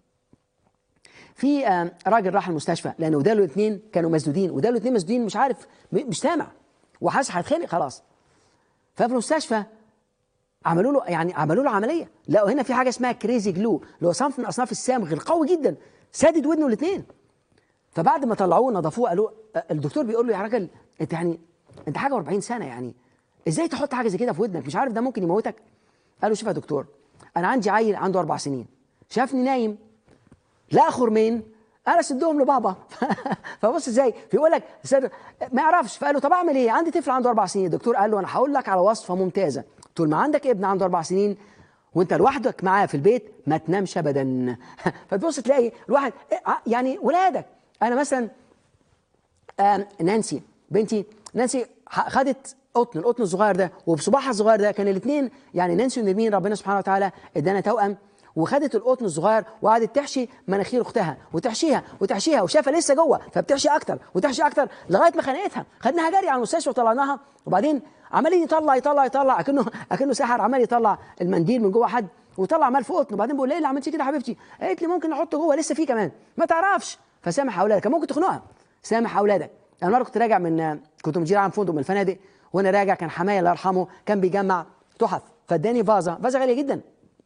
في آه، راجل راح المستشفى لان وداله الاثنين كانوا مسدودين وداله الاثنين مسدودين مش عارف م- مش سامع وحاسس هيتخنق خلاص ففي المستشفى عملوا له يعني عملوا له عمليه لقوا هنا في حاجه اسمها كريزي جلو اللي هو صنف من اصناف الصمغ القوي جدا سادد ودنه الاثنين فبعد ما طلعوه نظفوه قالوا آه، الدكتور بيقول له يا راجل انت يعني انت حاجه و40 سنه يعني ازاي تحط حاجه زي كده في ودنك مش عارف ده ممكن يموتك قال له شوف يا دكتور انا عندي عيل عنده اربع سنين شافني نايم لا خرمين انا سدهم لبابا فبص ازاي فيقول لك سر ما يعرفش فقال له طب اعمل ايه عندي طفل عنده اربع سنين الدكتور قال له انا هقول لك على وصفه ممتازه طول ما عندك ابن عنده اربع سنين وانت لوحدك معاه في البيت ما تنامش ابدا فتبص تلاقي الواحد يعني ولادك انا مثلا آم، نانسي بنتي نانسي ح- خدت قطن القطن الصغير ده وبصباعها الصغير ده كان الاثنين يعني نانسي ونرمين ربنا سبحانه وتعالى ادانا توأم وخدت القطن الصغير وقعدت تحشي مناخير اختها وتحشيها وتحشيها وشافها لسه جوه فبتحشي اكتر وتحشي اكتر لغايه ما خنقتها خدناها جري على المستشفى وطلعناها وبعدين عمالين يطلع يطلع يطلع اكنه اكنه ساحر عمال يطلع المنديل من جوه حد وطلع مال في قطن وبعدين بقول لها ايه اللي عملتي كده يا حبيبتي قالت لي ممكن نحطه جوه لسه فيه كمان ما تعرفش فسامح اولادك كان ممكن تخنقها سامح اولادك انا مره كنت راجع من كنت مدير عام فندق من الفنادق وانا راجع كان حمايه الله يرحمه كان بيجمع تحف فاداني فازه فازه غاليه جدا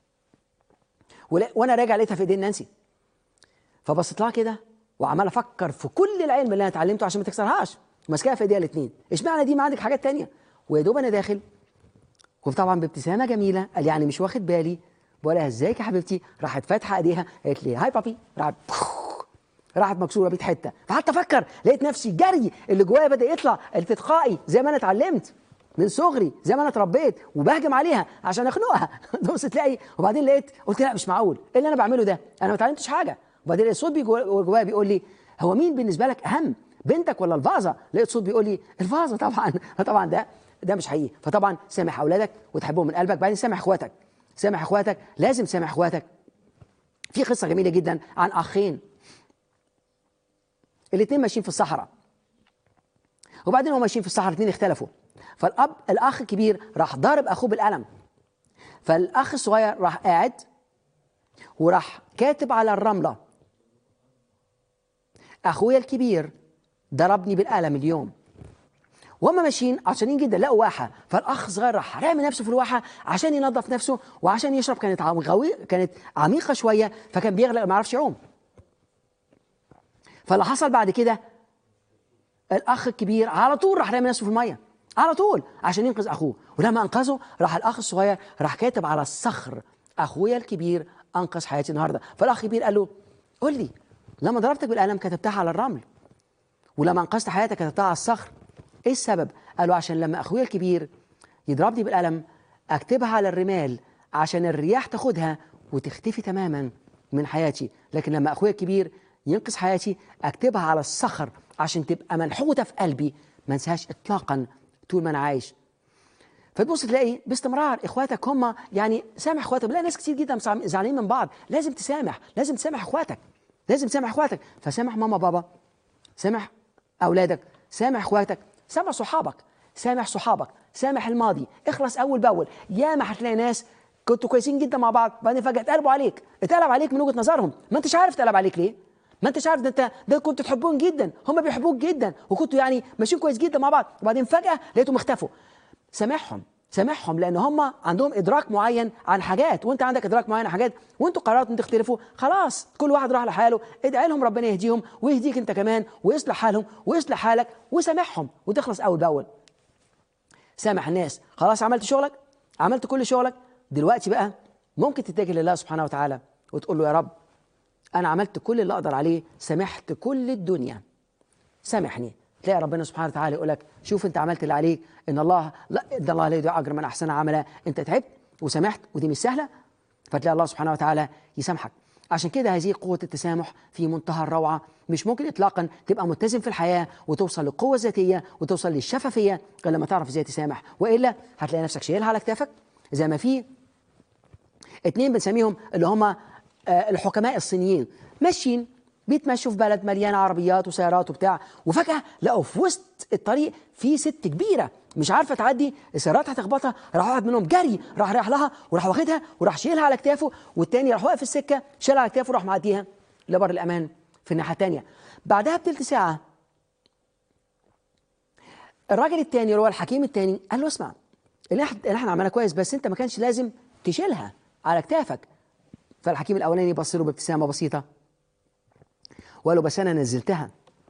ولا- وانا راجع لقيتها في ايدين نانسي فبصيت لها كده وعمال افكر في كل العلم اللي انا اتعلمته عشان ما تكسرهاش ماسكاها في ايديها الاثنين اشمعنى دي ما عندك حاجات تانية ويا دوب انا داخل وطبعا بابتسامه جميله قال يعني مش واخد بالي بقول لها ازيك يا حبيبتي راحت فاتحه ايديها قالت لي هاي بابي راحت راحت مكسوره بيت حته فقعدت افكر لقيت نفسي جري اللي جوايا بدا يطلع التقائي زي ما انا اتعلمت من صغري زي ما انا اتربيت وبهجم عليها عشان اخنقها تبص تلاقي وبعدين لقيت قلت لا مش معقول ايه اللي انا بعمله ده انا ما اتعلمتش حاجه وبعدين الصوت بيجي جوا- جوايا بيقول لي هو مين بالنسبه لك اهم بنتك ولا الفازه لقيت صوت بيقول لي الفازه طبعا طبعا ده ده مش حقيقي فطبعا سامح اولادك وتحبهم من قلبك بعدين سامح اخواتك سامح اخواتك لازم سامح اخواتك في قصه جميله جدا عن اخين الاثنين ماشيين في الصحراء وبعدين هم ماشيين في الصحراء الاثنين اختلفوا فالاب الاخ الكبير راح ضارب اخوه بالقلم فالاخ الصغير راح قاعد وراح كاتب على الرمله اخويا الكبير ضربني بالقلم اليوم وهم ماشيين عطشانين جدا لقوا واحه فالاخ الصغير راح رامي نفسه في الواحه عشان ينظف نفسه وعشان يشرب كانت غوي كانت عميقه شويه فكان بيغرق ما يعرفش يعوم فاللي حصل بعد كده الاخ الكبير على طول راح رامي نفسه في الميه على طول عشان ينقذ اخوه ولما انقذه راح الاخ الصغير راح كاتب على الصخر اخويا الكبير انقذ حياتي النهارده فالاخ الكبير قال له قول لي لما ضربتك بالقلم كتبتها على الرمل ولما انقذت حياتك كتبتها على الصخر ايه السبب قالوا عشان لما اخويا الكبير يضربني بالقلم اكتبها على الرمال عشان الرياح تاخدها وتختفي تماما من حياتي لكن لما اخويا الكبير ينقذ حياتي اكتبها على الصخر عشان تبقى منحوته في قلبي ما انساهاش اطلاقا طول ما انا عايش فتبص تلاقي باستمرار اخواتك هم يعني سامح اخواتك بلاقي ناس كتير جدا زعلانين من بعض لازم تسامح لازم تسامح اخواتك لازم تسامح اخواتك فسامح ماما بابا سامح اولادك سامح اخواتك سامح صحابك سامح صحابك سامح الماضي اخلص اول باول يا ما هتلاقي ناس كنتوا كويسين جدا مع بعض بعدين فجاه اتقلبوا عليك اتقلب عليك من وجهه نظرهم ما انتش عارف اتقلب عليك ليه ما انتش عارف ده انت ده كنت تحبهم جدا هم بيحبوك جدا وكنتوا يعني ماشيين كويس جدا مع بعض وبعدين فجاه لقيتهم اختفوا سامحهم سامحهم لان هم عندهم ادراك معين عن حاجات وانت عندك ادراك معين عن حاجات وانتوا قررتوا ان تختلفوا خلاص كل واحد راح لحاله ادعي لهم ربنا يهديهم ويهديك انت كمان ويصلح حالهم ويصلح حالك وسامحهم وتخلص اول باول سامح الناس خلاص عملت شغلك عملت كل شغلك دلوقتي بقى ممكن تتجه لله سبحانه وتعالى وتقول له يا رب انا عملت كل اللي اقدر عليه سامحت كل الدنيا سامحني تلاقي ربنا سبحانه وتعالى يقول لك شوف انت عملت اللي عليك ان الله لا ان الله لا يضيع اجر من احسن عملا انت تعبت وسامحت ودي مش سهله فتلاقي الله سبحانه وتعالى يسامحك عشان كده هذه قوة التسامح في منتهى الروعة مش ممكن إطلاقا تبقى متزن في الحياة وتوصل للقوة الذاتية وتوصل للشفافية غير لما تعرف ازاي تسامح وإلا هتلاقي نفسك شايلها على كتافك زي ما في اتنين بنسميهم اللي هم آه الحكماء الصينيين ماشيين بيتمشوا في بلد مليانه عربيات وسيارات وبتاع وفجاه لقوا في وسط الطريق في ست كبيره مش عارفه تعدي السيارات هتخبطها راح واحد منهم جري راح رايح لها وراح واخدها وراح شايلها على كتافه والتاني راح واقف في السكه شالها على كتافه وراح معديها لبر الامان في الناحيه الثانيه بعدها بثلث ساعه الراجل الثاني اللي هو الحكيم الثاني قال له اسمع اللي احنا عملناه كويس بس انت ما كانش لازم تشيلها على كتافك فالحكيم الاولاني بص له بابتسامه بسيطه وقال له بس انا نزلتها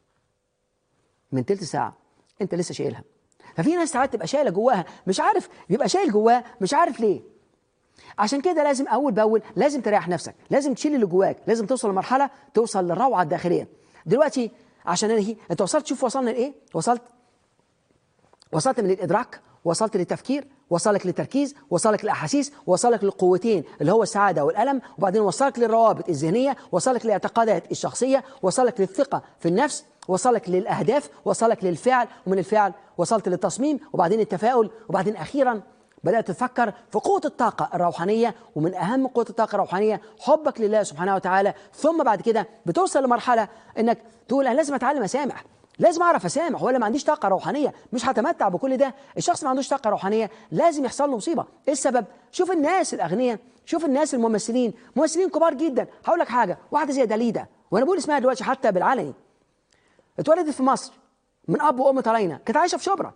من تلت ساعه انت لسه شايلها ففي ناس ساعات تبقى شايله جواها مش عارف بيبقى شايل جواه مش عارف ليه عشان كده لازم اول باول لازم تريح نفسك لازم تشيل اللي جواك لازم توصل لمرحله توصل للروعه الداخليه دلوقتي عشان انهي انت وصلت شوف وصلنا لايه وصلت وصلت من الادراك وصلت للتفكير وصلك للتركيز وصلك للاحاسيس وصلك للقوتين اللي هو السعاده والالم وبعدين وصلك للروابط الذهنيه وصلك للاعتقادات الشخصيه وصلك للثقه في النفس وصلك للاهداف وصلك للفعل ومن الفعل وصلت للتصميم وبعدين التفاؤل وبعدين اخيرا بدات تفكر في قوه الطاقه الروحانيه ومن اهم قوه الطاقه الروحانيه حبك لله سبحانه وتعالى ثم بعد كده بتوصل لمرحله انك تقول انا لازم اتعلم اسامح لازم اعرف اسامح ولا ما عنديش طاقه روحانيه مش هتمتع بكل ده الشخص ما عندوش طاقه روحانيه لازم يحصل له مصيبه ايه السبب شوف الناس الاغنياء شوف الناس الممثلين ممثلين كبار جدا هقول لك حاجه واحده زي داليدا وانا بقول اسمها دلوقتي حتى بالعلني اتولدت في مصر من اب وام طالعين كانت عايشه في شبرا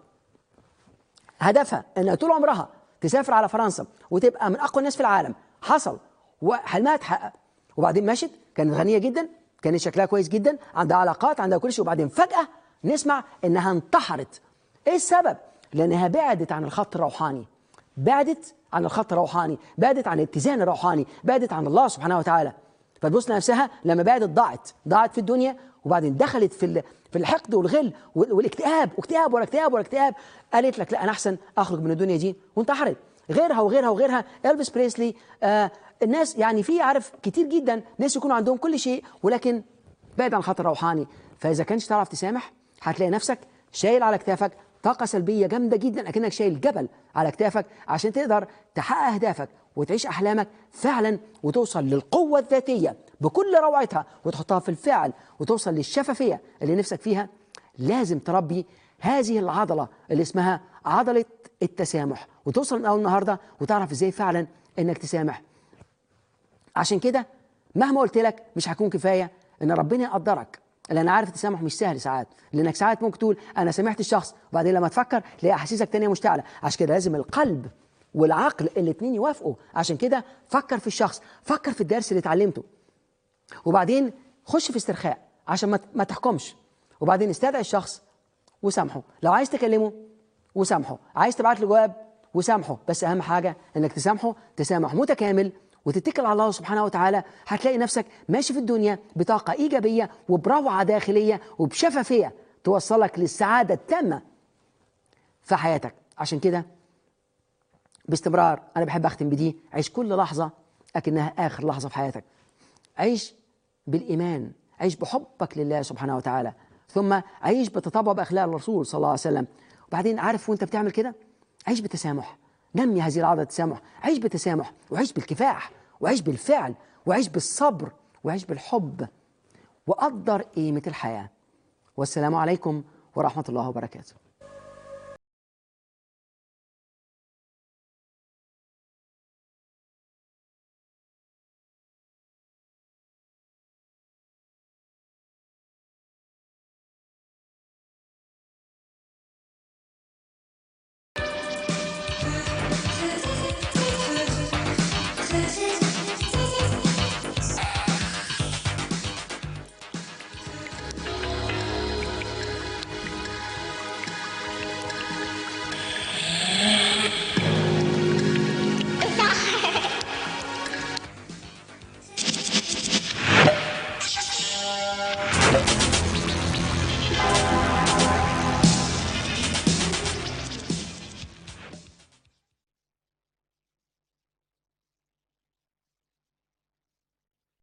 هدفها انها طول عمرها تسافر على فرنسا وتبقى من اقوى الناس في العالم حصل وحلمها اتحقق وبعدين مشت كانت غنيه جدا كانت شكلها كويس جدا عندها علاقات عندها كل شيء وبعدين فجاه نسمع انها انتحرت ايه السبب لانها بعدت عن الخط الروحاني بعدت عن الخط الروحاني بعدت عن الاتزان الروحاني بعدت عن الله سبحانه وتعالى فتبص نفسها لما بعدت ضاعت ضاعت في الدنيا وبعدين دخلت في في الحقد والغل والاكتئاب واكتئاب ورا اكتئاب ورا اكتئاب قالت لك لا انا احسن اخرج من الدنيا دي وانتحرت غيرها وغيرها وغيرها الفيس بريسلي آه الناس يعني في عارف كتير جدا ناس يكونوا عندهم كل شيء ولكن بعد عن الخط الروحاني فاذا كانش تعرف تسامح هتلاقي نفسك شايل على كتافك طاقة سلبية جامدة جدا أكنك شايل جبل على كتافك عشان تقدر تحقق أهدافك وتعيش أحلامك فعلا وتوصل للقوة الذاتية بكل روعتها وتحطها في الفعل وتوصل للشفافية اللي نفسك فيها لازم تربي هذه العضلة اللي اسمها عضلة التسامح وتوصل من أول النهاردة وتعرف إزاي فعلا إنك تسامح عشان كده مهما قلت لك مش هيكون كفايه ان ربنا يقدرك لان انا عارف التسامح مش سهل ساعات لانك ساعات ممكن تقول انا سامحت الشخص وبعدين لما تفكر تلاقي احاسيسك تانية مشتعله عشان كده لازم القلب والعقل الاثنين يوافقوا عشان كده فكر في الشخص فكر في الدرس اللي اتعلمته وبعدين خش في استرخاء عشان ما ما تحكمش وبعدين استدعي الشخص وسامحه لو عايز تكلمه وسامحه عايز تبعت له جواب وسامحه بس اهم حاجه انك تسامحه تسامح متكامل وتتكل على الله سبحانه وتعالى هتلاقي نفسك ماشي في الدنيا بطاقه ايجابيه وبروعه داخليه وبشفافيه توصلك للسعاده التامه في حياتك عشان كده باستمرار انا بحب اختم بدي عيش كل لحظه اكنها اخر لحظه في حياتك عيش بالايمان عيش بحبك لله سبحانه وتعالى ثم عيش بتطبع باخلاق الرسول صلى الله عليه وسلم وبعدين عارف وانت بتعمل كده عيش بتسامح نمي هذه العاده التسامح عيش بتسامح وعيش بالكفاح وعيش بالفعل وعيش بالصبر وعيش بالحب وقدر قيمه الحياه والسلام عليكم ورحمه الله وبركاته